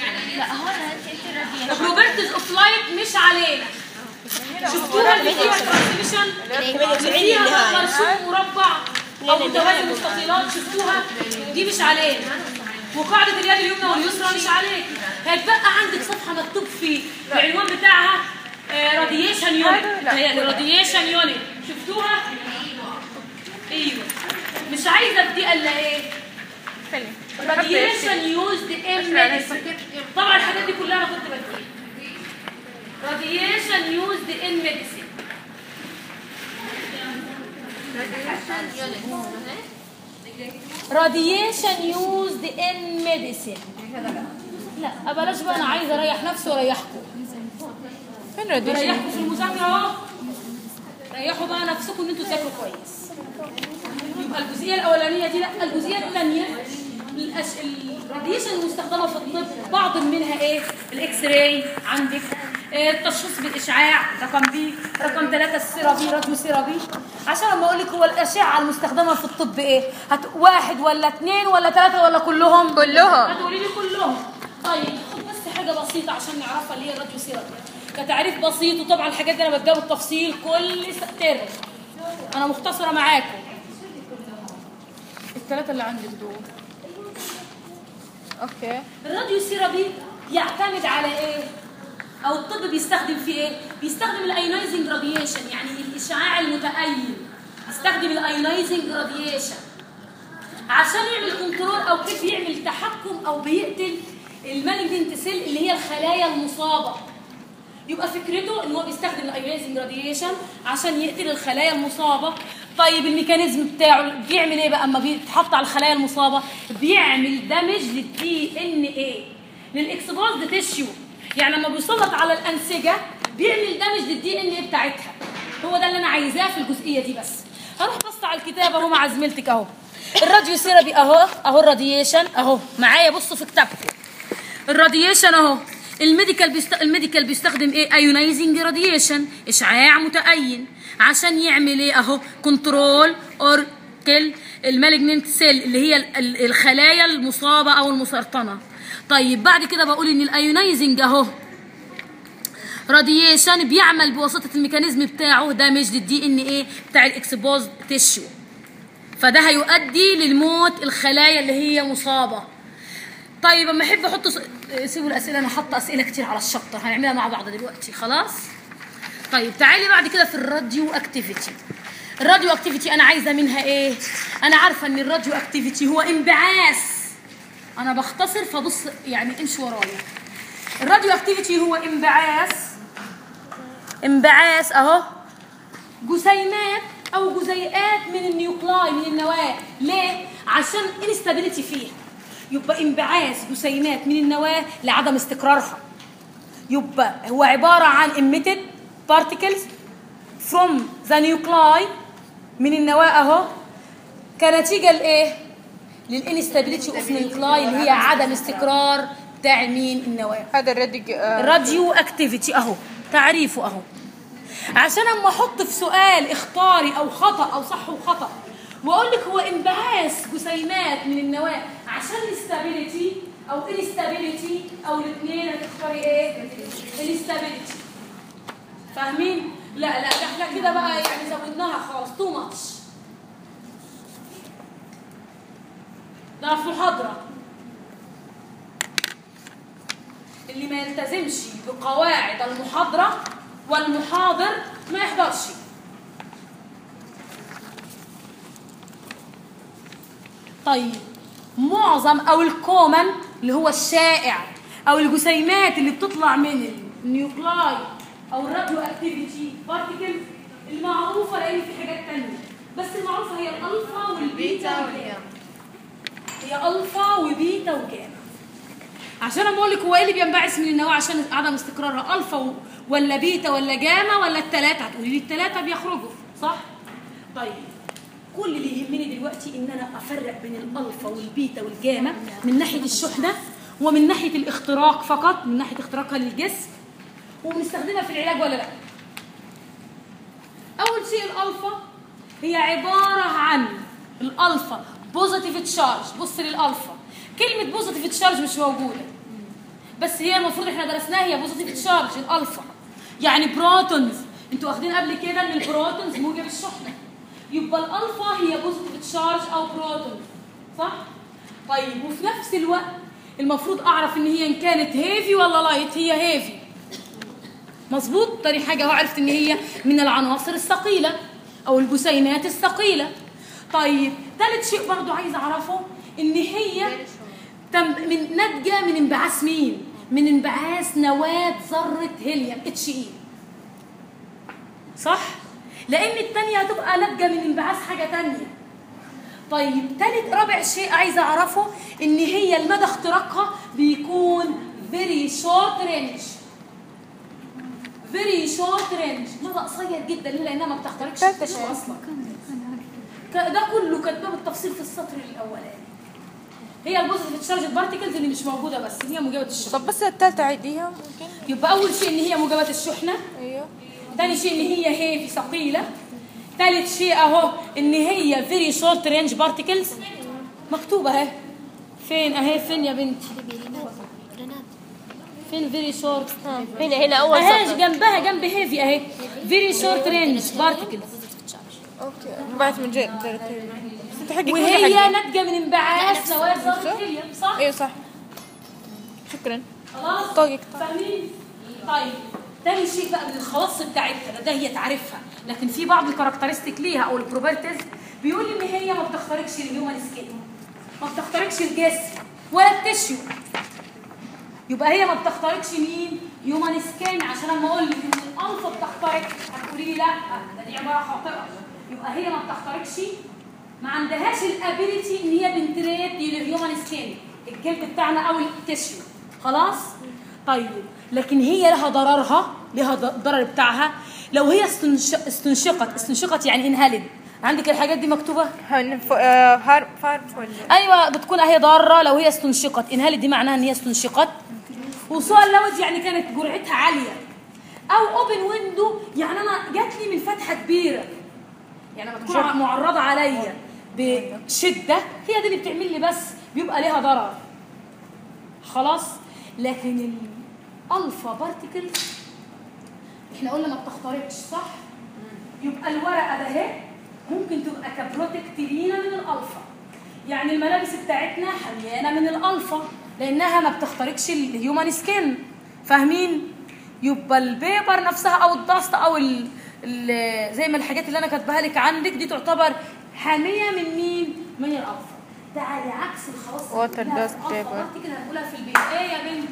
بروبرتيز اوف لايت مش علينا شفتوها اللي فيها ترانسميشن اللي فيها مرسوم مربع او متوازي مستطيلات شفتوها دي مش علينا وقاعدة اليد اليمنى واليسرى مش عليك هيتبقى عندك صفحة مكتوب فيه العنوان بتاعها راديشن يونت هي راديشن يونت شفتوها؟ ايوه مش عايزة بدي الا ايه؟ خلي radiation used in medicine طبعا الحاجات دي كلها انا كنت بديها radiation used in medicine radiation used in medicine لا بلاش بقى انا عايزه اريح نفسي واريحكم فين راديشن؟ ريحكم في المذاكره اهو ريحوا بقى نفسكم ان انتوا تذاكروا كويس يبقى الجزئيه الاولانيه دي لا الجزئيه الثانيه الأش... الراديشن المستخدمه في الطب بعض منها ايه الاكس راي عندك إيه التشخيص بالاشعاع رقم بي رقم ثلاثة السيرابي راديو سيرابي عشان لما اقول لك هو الاشعه المستخدمه في الطب ايه هت... واحد ولا اثنين ولا ثلاثه ولا كلهم كلهم. هتقولي لي كلهم طيب خد بس حاجه بسيطه عشان نعرفها اللي هي الراديو سيرابي كتعريف بسيط وطبعا الحاجات دي انا بديها بالتفصيل كل س- ترم انا مختصره معاكم الثلاثه اللي عندك دول اوكي الراديو سيرابي يعتمد على ايه او الطب بيستخدم فيه ايه بيستخدم الايونايزنج راديشن يعني الاشعاع المتأين بيستخدم الايونايزنج راديشن عشان يعمل كنترول او كيف يعمل تحكم او بيقتل المالجنت سيل اللي هي الخلايا المصابه يبقى فكرته ان هو بيستخدم الايونايزنج راديشن عشان يقتل الخلايا المصابه طيب الميكانيزم بتاعه بيعمل ايه بقى اما بيتحط على الخلايا المصابه بيعمل دامج للدي ان ايه للاكسبوزد تيشيو يعني لما بيسلط على الانسجه بيعمل دامج للدي ان ايه بتاعتها هو ده اللي انا عايزاه في الجزئيه دي بس هروح بص على الكتاب اهو مع زميلتك اهو الراديو سيرابي اهو اهو الراديشن اهو معايا بصوا في كتابكم الراديشن اهو الميديكال بيست... الميديكال بيستخدم ايه ايونايزنج راديشن اشعاع متأين عشان يعمل ايه اهو كنترول اور كل المالجننت سيل اللي هي ال- ال- الخلايا المصابه او المسرطنه طيب بعد كده بقول ان الايونايزنج اهو راديشن بيعمل بواسطه الميكانيزم بتاعه دامج للدي ان ايه بتاع الاكسبوز تيشو فده هيؤدي للموت الخلايا اللي هي مصابه طيب اما احب احط س... سيبوا الاسئله انا حاطه اسئله كتير على الشابتر هنعملها مع بعض دلوقتي خلاص طيب تعالي بعد كده في الراديو اكتيفيتي الراديو اكتيفيتي انا عايزه منها ايه انا عارفه ان الراديو اكتيفيتي هو انبعاث انا بختصر فبص يعني امشي ورايا الراديو اكتيفيتي هو انبعاث انبعاث اهو جسيمات او جزيئات من النيوكلاي من النواه ليه عشان انستابيليتي فيها يبقى انبعاث جسيمات من النواه لعدم استقرارها يبقى هو عباره عن emitted particles from the nuclei من النواه اهو كنتيجه لايه للانستابيليتي اوف نيوكلاي اللي هي عدم استقرار بتاع مين النواه هذا الراديو آه، راديو اكتيفيتي اهو تعريفه اهو عشان اما احط في سؤال اختاري او خطا او صح وخطا واقول لك هو انبعاث جسيمات من النواه عشان الاستابيليتي او انستابيليتي او الاثنين هتختاري ايه الاستابيليتي فاهمين لا لا ده احنا كده بقى يعني زودناها خالص تو ماتش ده في محاضره اللي ما يلتزمش بقواعد المحاضرة والمحاضر ما يحضرش طيب معظم او الكومن اللي هو الشائع او الجسيمات اللي بتطلع من النيوكلاي او الراديو اكتيفيتي بارتيكل المعروفه لان في حاجات تانية بس المعروفه هي الالفا والبيتا والجاما هي الفا وبيتا وجاما عشان اما اقول لك هو ايه اللي بينبعث من النواه عشان عدم استقرارها الفا و- ولا بيتا ولا جاما ولا الثلاثه هتقولي لي الثلاثه بيخرجوا صح طيب كل اللي يهمني دلوقتي ان انا افرق بين الالفا والبيتا والجاما من ناحيه الشحنه ومن ناحيه الاختراق فقط من ناحيه اختراقها للجسم وبنستخدمها في العلاج ولا لا اول شيء الالفا هي عباره عن الالفا بوزيتيف تشارج بص للالفا كلمه بوزيتيف تشارج مش موجوده بس هي المفروض احنا درسناها هي بوزيتيف تشارج الالفا يعني بروتونز انتوا واخدين قبل كده ان البروتونز موجب الشحنه يبقى الالفا هي بوزيتيف تشارج او بروتون صح طيب وفي نفس الوقت المفروض اعرف ان هي ان كانت هيفي ولا لايت هي هيفي مظبوط تاني حاجه هو عرفت ان هي من العناصر الثقيله او الجسيمات الثقيله طيب ثالث شيء برضو عايز اعرفه ان هي تم من ناتجه من انبعاث مين من انبعاث نواه ذره هيليوم اتش اي صح لان الثانيه هتبقى ناتجه من انبعاث حاجه تانية طيب تالت رابع شيء عايزه اعرفه ان هي المدى اختراقها بيكون very short range very short range مدى قصير جدا ليه لانها ما بتخترقش تالتة الجسم شيء. اصلا ك- ده كله كاتباه بالتفصيل في السطر الاولاني هي البوزيتيف تشارج بارتيكلز اللي مش موجوده بس هي موجبه الشحنه طب بس التالتة عيديها ممكن يبقى اول شيء ان هي موجبه الشحنه ايوه ثاني شيء ان هي هيفي ثقيله ثالث شيء اهو ان هي فيري شورت رينج بارتيكلز مكتوبه اهي فين اهي فين يا بنتي رنات فين فيري شورت هنا هنا اول اهي سطر جنبها جنب هيفي اهي فيري شورت رينج بارتيكلز اوكي بعد من جد ترتيب بس انت حقك وهي ناتجه من انبعاث نواه ذره هيليوم صح ايوه صح شكرا خلاص طاقك. فاهمين طيب تاني شيء بقى من الخواص بتاعتها ده, ده هي تعرفها لكن في بعض الكاركترستيك ليها او البروبرتيز بيقول ان هي ما بتخترقش الهيومن سكين ما بتخترقش الجسم ولا التشيو يبقى هي ما بتخترقش مين هيومن سكين عشان اما اقول لك ان الالفا بتخترق هتقولي لي لا ده دي عباره خاطئه يبقى هي ما بتخترقش ما عندهاش الابيليتي ان هي بنتريت للهيومن سكين الجلد بتاعنا او التشيو خلاص طيب لكن هي لها ضررها لها ض- الضرر بتاعها لو هي استنش... استنشقت استنشقت يعني انهلد عندك الحاجات دي مكتوبه هن- ف- آه، هار فار ولا ايوه بتكون اهي ضاره لو هي استنشقت انهالت دي معناها ان هي استنشقت وصال لوج يعني كانت جرعتها عاليه او اوبن ويندو يعني انا جات لي من فتحه كبيره يعني لما تكون معرضه عليا بشده هي دي اللي بتعمل لي بس بيبقى ليها ضرر خلاص لكن الالفا بارتيكلز احنا قلنا ما بتخترقش صح يبقى الورقه ده اهي ممكن تبقى كبروتكت لينا من الالفا يعني الملابس بتاعتنا حميانه من الالفا لانها ما بتخترقش الهيومن سكين فاهمين يبقى البيبر نفسها او الدست او ال ال زي ما الحاجات اللي انا كاتباها لك عندك دي تعتبر حاميه من مين من الالفا ده على عكس الخواص اللي Water كلها في dust الألفا paper. particle هنقولها في البيت ايه يا بنت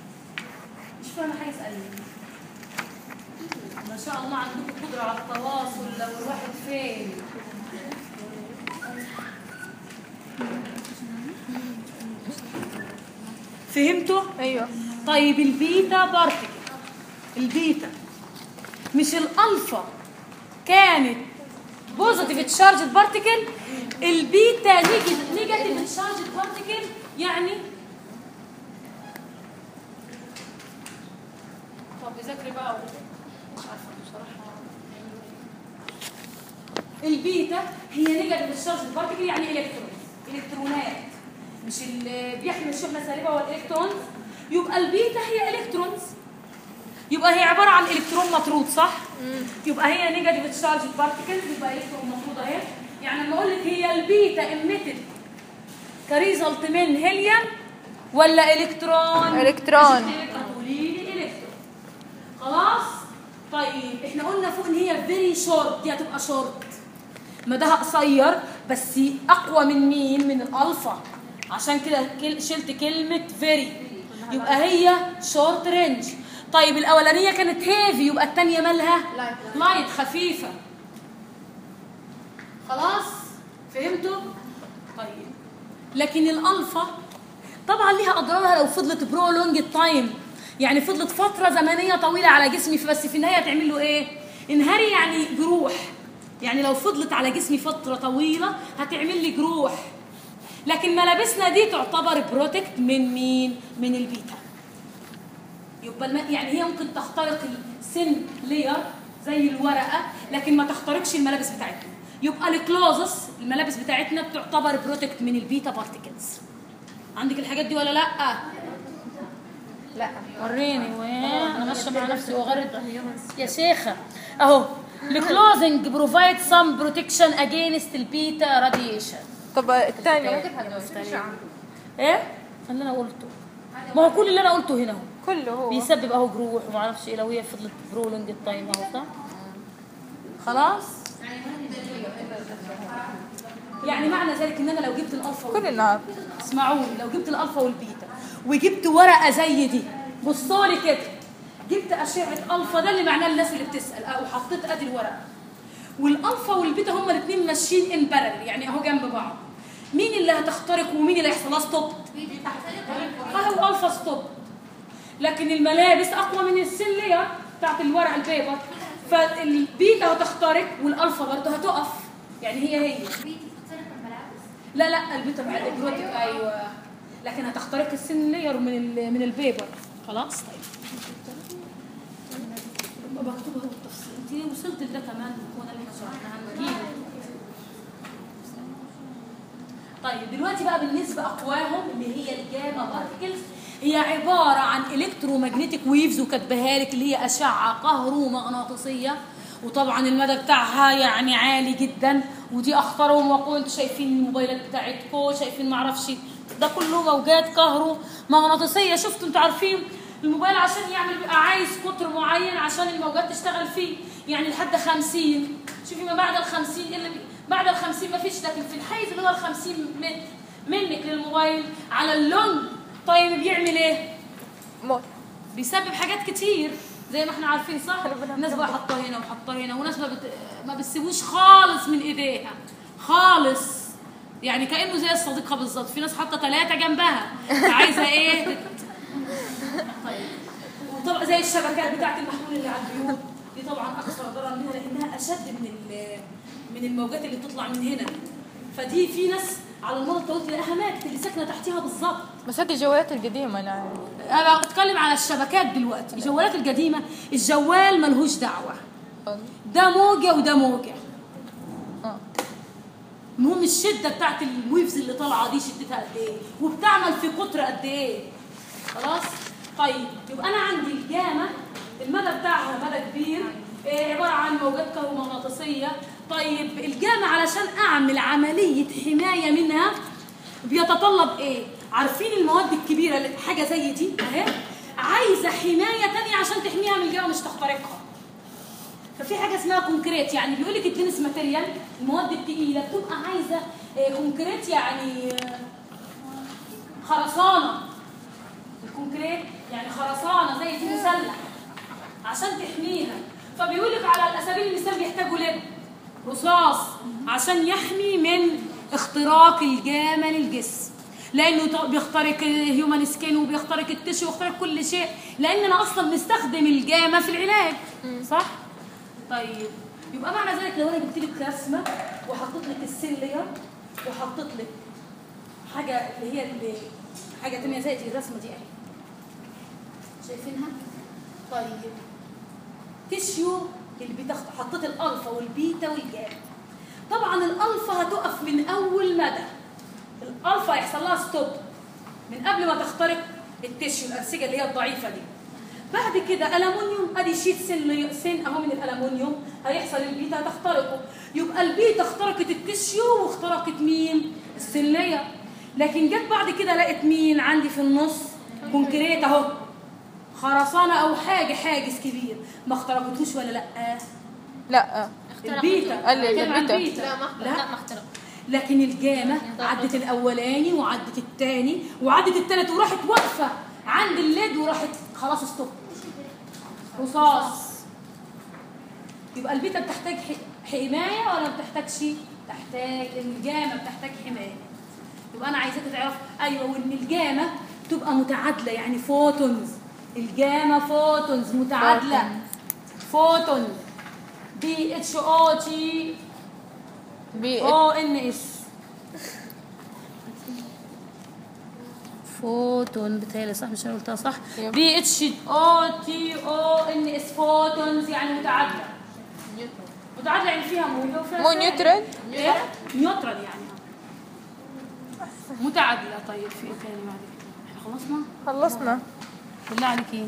مش فاهمه حاجه اسالني ما شاء الله عندكم قدرة على التواصل لو الواحد فين فهمتوا؟ ايوه طيب البيتا بارتيكل البيتا مش الالفا كانت بوزيتيف تشارج بارتيكل البيتا نيجاتيف تشارج بارتيكل يعني طب ذاكري بقى مش عارفه بصراحه البيتا هي نيجاتيف تشارج بارتيكل يعني الكترون الكترونات مش اللي بيحمل الشحنه سالبه والالكترونز يبقى البيتا هي الكترونز يبقى هي عباره عن الكترون مطرود صح يبقى هي نيجاتيف تشارج بارتيكلز يبقى الكترون مطرود اهي يعني لما اقول لك هي البيتا اميتد كريزلت من هيليوم ولا الكترون إلكترون. مش هتقولي لي الكترون خلاص طيب احنا قلنا فوق ان هي فيري شورت دي هتبقى شورت مداها قصير بس اقوى من مين من الالفا عشان كده كل- شلت كلمه فيري يبقى هي شورت رينج طيب الاولانيه كانت هيفي يبقى الثانيه مالها لايت. لايت خفيفه خلاص فهمتوا طيب لكن الالفا طبعا ليها اضرارها لو فضلت برولونج التايم يعني فضلت فتره زمنيه طويله على جسمي بس في النهايه تعمل له ايه انهاري يعني جروح يعني لو فضلت على جسمي فتره طويله هتعمل لي جروح لكن ملابسنا دي تعتبر بروتكت من مين من البيتا يبقى الم... يعني هي ممكن تخترق السن لير زي الورقه لكن ما تخترقش الملابس بتاعتنا يبقى الكلوزس الملابس بتاعتنا بتعتبر بروتكت من البيتا بارتيكلز عندك الحاجات دي ولا لا لا وريني وين انا ماشيه مع نفسي وغرد يا شيخه اهو الكلوزنج بروفايد سم بروتكشن اجينست البيتا راديشن طب الثاني ايه اللي انا قلته ما هو كل اللي انا قلته هنا اهو كله هو بيسبب اهو جروح وما اعرفش ايه لو هي فضلت برولنج التايم اهو صح خلاص يعني معنى ذلك ان انا لو جبت الالفا كل والبيتا النهار اسمعوني لو جبت الالفا والبيتا وجبت ورقه زي دي بصوا لي كده جبت اشعه الفا ده اللي معناه الناس اللي بتسال او حطيت ادي الورقه والالفا والبيتا هما الاثنين ماشيين ان بارل يعني اهو جنب بعض مين اللي هتخترق ومين اللي هيحصل لها ستوب اهو الفا ستوب لكن الملابس اقوى من السليه بتاعت الورق البيبر فالبيتا هتخترق والالفا برضه هتقف يعني هي هي لا لا البيتا مع البروتيك ايوه لكن هتخترق السن لير من ال- من البيبر خلاص طيب يبقى بكتبها بالتفصيل انت وصلت لده كمان هو ده اللي احنا شرحناه هنجيبه طيب دلوقتي بقى بالنسبه اقواهم اللي هي الجاما بارتكلز هي عباره عن الكترومagnetic ويفز وكاتباها لك اللي هي اشعه كهرومغناطيسيه وطبعا المدى بتاعها يعني عالي جدا ودي اخطرهم وقلت شايفين الموبايلات بتاعتكم شايفين معرفش ده كله موجات كهرومغناطيسيه شفتوا انتوا عارفين الموبايل عشان يعمل بيبقى عايز قطر معين عشان الموجات تشتغل فيه يعني لحد 50 شوفي ما بعد ال 50 إيه اللي بي- بعد ال 50 ما فيش لكن في الحيز اللي هو ال 50 متر منك للموبايل على اللونج طيب بيعمل ايه؟ موت بيسبب حاجات كتير زي ما احنا عارفين صح ربنا الناس بقى حاطاه هنا وحاطاه هنا وناس ما, بت... ما بتسيبوش خالص من ايديها خالص يعني كانه زي الصديقه بالظبط في ناس حاطه ثلاثه جنبها عايزه ايه تت... طيب وطبعا زي الشبكات بتاعت المحمول اللي على البيوت دي طبعا اكثر ضررا منها لانها اشد من ال... من الموجات اللي بتطلع من هنا فدي في ناس على المدى الطويل تلاقيها ماتت اللي ساكنه تحتها بالظبط بس هذه الجوالات القديمة انا عارف انا بتكلم على الشبكات دلوقتي الجوالات القديمه الجوال ملهوش دعوه ده موجه وده موجه اه المهم الشده بتاعت الويفز اللي طالعه دي شدتها قد ايه وبتعمل في قطر قد ايه خلاص طيب يبقى انا عندي الجامه المدى بتاعها مدى كبير إيه عباره عن موجات كهرومغناطيسيه طيب الجامه علشان اعمل عمليه حمايه منها بيتطلب ايه عارفين المواد الكبيره اللي حاجه زي دي اهي عايزه حمايه تانية عشان تحميها من الجامه مش تخترقها ففي حاجه اسمها كونكريت يعني بيقول لك الدنس ماتيريال المواد الثقيله بتبقى عايزه آه، كونكريت يعني آه، خرسانه الكونكريت يعني خرسانه زي دي مسلح عشان تحميها فبيقول لك على سبيل المثال بيحتاجوا لب رصاص عشان يحمي من اختراق الجامه للجسم لانه ط- بيخترق هيومن سكين وبيخترق التشو ويخترق كل شيء لاننا اصلا بنستخدم الجامه في العلاج صح طيب يبقى معنى ذلك لو انا جبت لك رسمه وحطيت لك السليه وحطيت لك حاجه اللي هي اللي حاجه تانية زي دي الرسمه دي اهي شايفينها طيب تشيو اللي بتخت... حطيت الالفا والبيتا والجاما طبعا الالفا هتقف من اول مدى الالفا هيحصل لها ستوب من قبل ما تخترق التشيو الانسجه اللي هي الضعيفه دي بعد كده الومنيوم ادي شيت سن سن اهو من الالومنيوم هيحصل البيتا هتخترقه يبقى البيتا اخترقت التشيو واخترقت مين السليه لكن جت بعد كده لقت مين عندي في النص كونكريت اهو خرسانه او حاجه حاجز كبير ما اخترقتوش ولا لا لا البيتا قال لي بتكلم عن البيتا. البيتا لا ما لا لا ما اخترق لكن الجامة عدت الأولاني وعدت التاني وعدت التالت وراحت واقفة عند الليد وراحت خلاص ستوب رصاص يبقى البيتا بتحتاج ح- حمايه ولا ما بتحتاجش تحتاج الجامه بتحتاج حمايه يبقى انا عايزاك تعرف ايوه وان الجامه تبقى متعادله يعني فوتونز الجامه فوتونز متعادله فوتون بي اتش او تي بي او ان اس فوتون بتهيألي صح مش انا قلتها صح يب. بي اتش او تي او ان اس فوتونز يعني متعادله متعادله يعني فيها موجه وفيها مو ثانية. نيوترال ايه نيوترال يعني متعادله طيب في ايه تاني بعد كده احنا خلصنا خلصنا بالله عليك ايه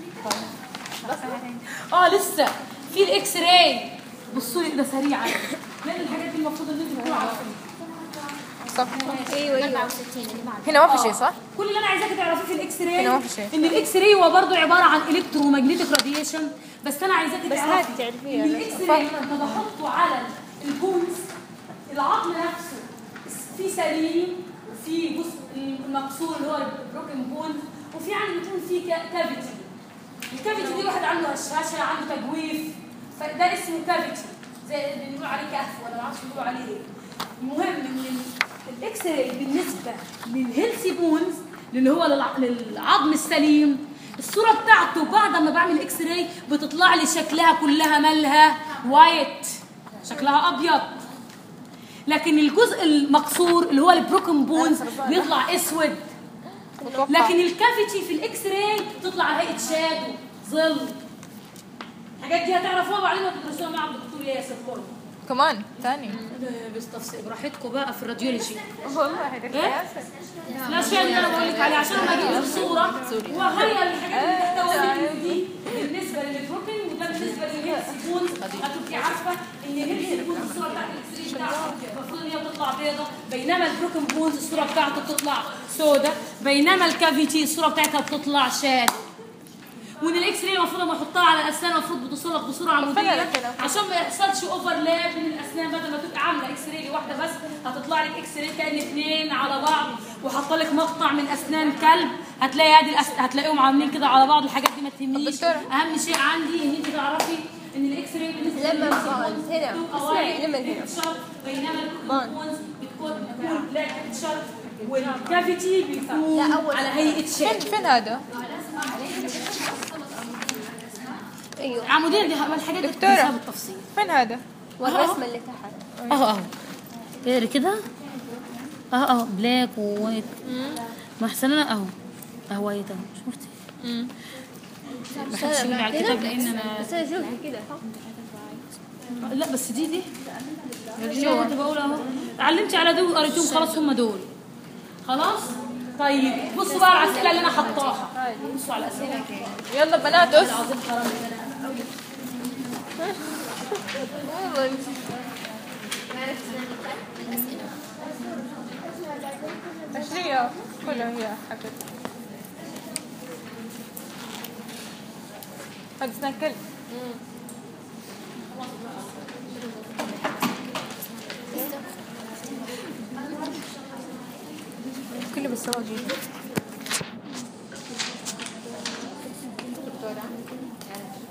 اه لسه في الاكس راي بصوا لي ده سريعا من الحاجات دي المفروض ان انتوا تكونوا عارفينها صح ايوه ايوه 64 اللي بعد هنا ما في شيء صح؟ كل اللي انا عايزاكي تعرفيه في الاكس راي هنا ما في شيء. ان الاكس راي هو برضه عباره عن الكترومagnetic راديشن بس انا عايزاكي بس تعرفي هاتي تعرفيها ان لا. الاكس راي لما بحطه على البونز العظم نفسه في سليم وفي جزء المكسور اللي هو البروكن بون وفي عندي بيكون في كافيتي الكافيتي دي واحد عنده هشاشه عنده تجويف فده اسمه كافيتي زي اللي بنقول عليه كهف ولا ما اعرفش بيقولوا عليه ايه المهم ان ال- الاكس راي بالنسبه للهيلثي بونز اللي هو للع- للعظم السليم الصوره بتاعته بعد ما بعمل اكس راي بتطلع لي شكلها كلها مالها وايت شكلها ابيض لكن الجزء المكسور اللي هو البروكن بونز بيطلع اسود متوقع لكن الكافيتي في الاكس راي بتطلع على هيئه شادو ظل الحاجات دي هتعرفوها بعدين هتدرسوها مع الدكتور ياسر كله كمان ثاني بس تفصيل براحتكم بقى في الراديولوجي والله هذا إيه؟ الاشياء اللي انا بقول لك عليها عشان ما اجيب الصوره واغير الحاجات اللي تحتوي دي بالنسبه للبروتين وده بالنسبه للهيلثي بونز هتبقي عارفه ان الهيلثي بونز الصوره بتاعت الاكس راي بتاعته المفروض ان هي بتطلع بيضه بينما البروكن بونز الصوره بتاعته بتطلع سوداء بينما الكافيتي الصوره بتاعتها بتطلع شاد وان الاكس راي المفروض لما احطها على الاسنان المفروض بتصلح بصوره عموديه فعلا كده. عشان ما يحصلش اوفرلاب بين الاسنان بدل ما تبقى عامله اكس راي لواحده بس هتطلع لك اكس راي كان اثنين على بعض وحاطه لك مقطع من اسنان كلب هتلاقي هذه الأس... هتلاقيهم عاملين كده على بعض الحاجات دي ما تهمنيش دكتورة. اهم شيء عندي ان انت تعرفي ان الاكس راي بالنسبه لما للناس بقعد بتكون هنا. بتبقى اسمعي، وايد لما هنا. بتتشرب، بينما الكومبونز بتكون بتكون بلاك بتتشرب والكافيتي بيكون لا، أول على هيئه فين شيء فين هذا؟ ايوه عمودين دي الحاجات دي دكتورة. بتنساها بالتفصيل فين هذا؟ والرسمه اللي تحت اهو اهو اقري كده اهو اهو بلاك ووايت ما احسن انا اهو اهو وايت اهو شفتي امم ما حدش يقول لي على الكتاب لان انا بس انا شوفي كده لا بس دي دي دي كنت بقول اهو علمتي على دول وقريتيهم خلاص هم دول خلاص طيب بصوا بقى على الاسئله اللي انا حطاها بصوا على الاسئله يلا بنات أس العظيم حرام والله عشرية كلها هي حقت هذا اسمها كلب كله بالسواق جيد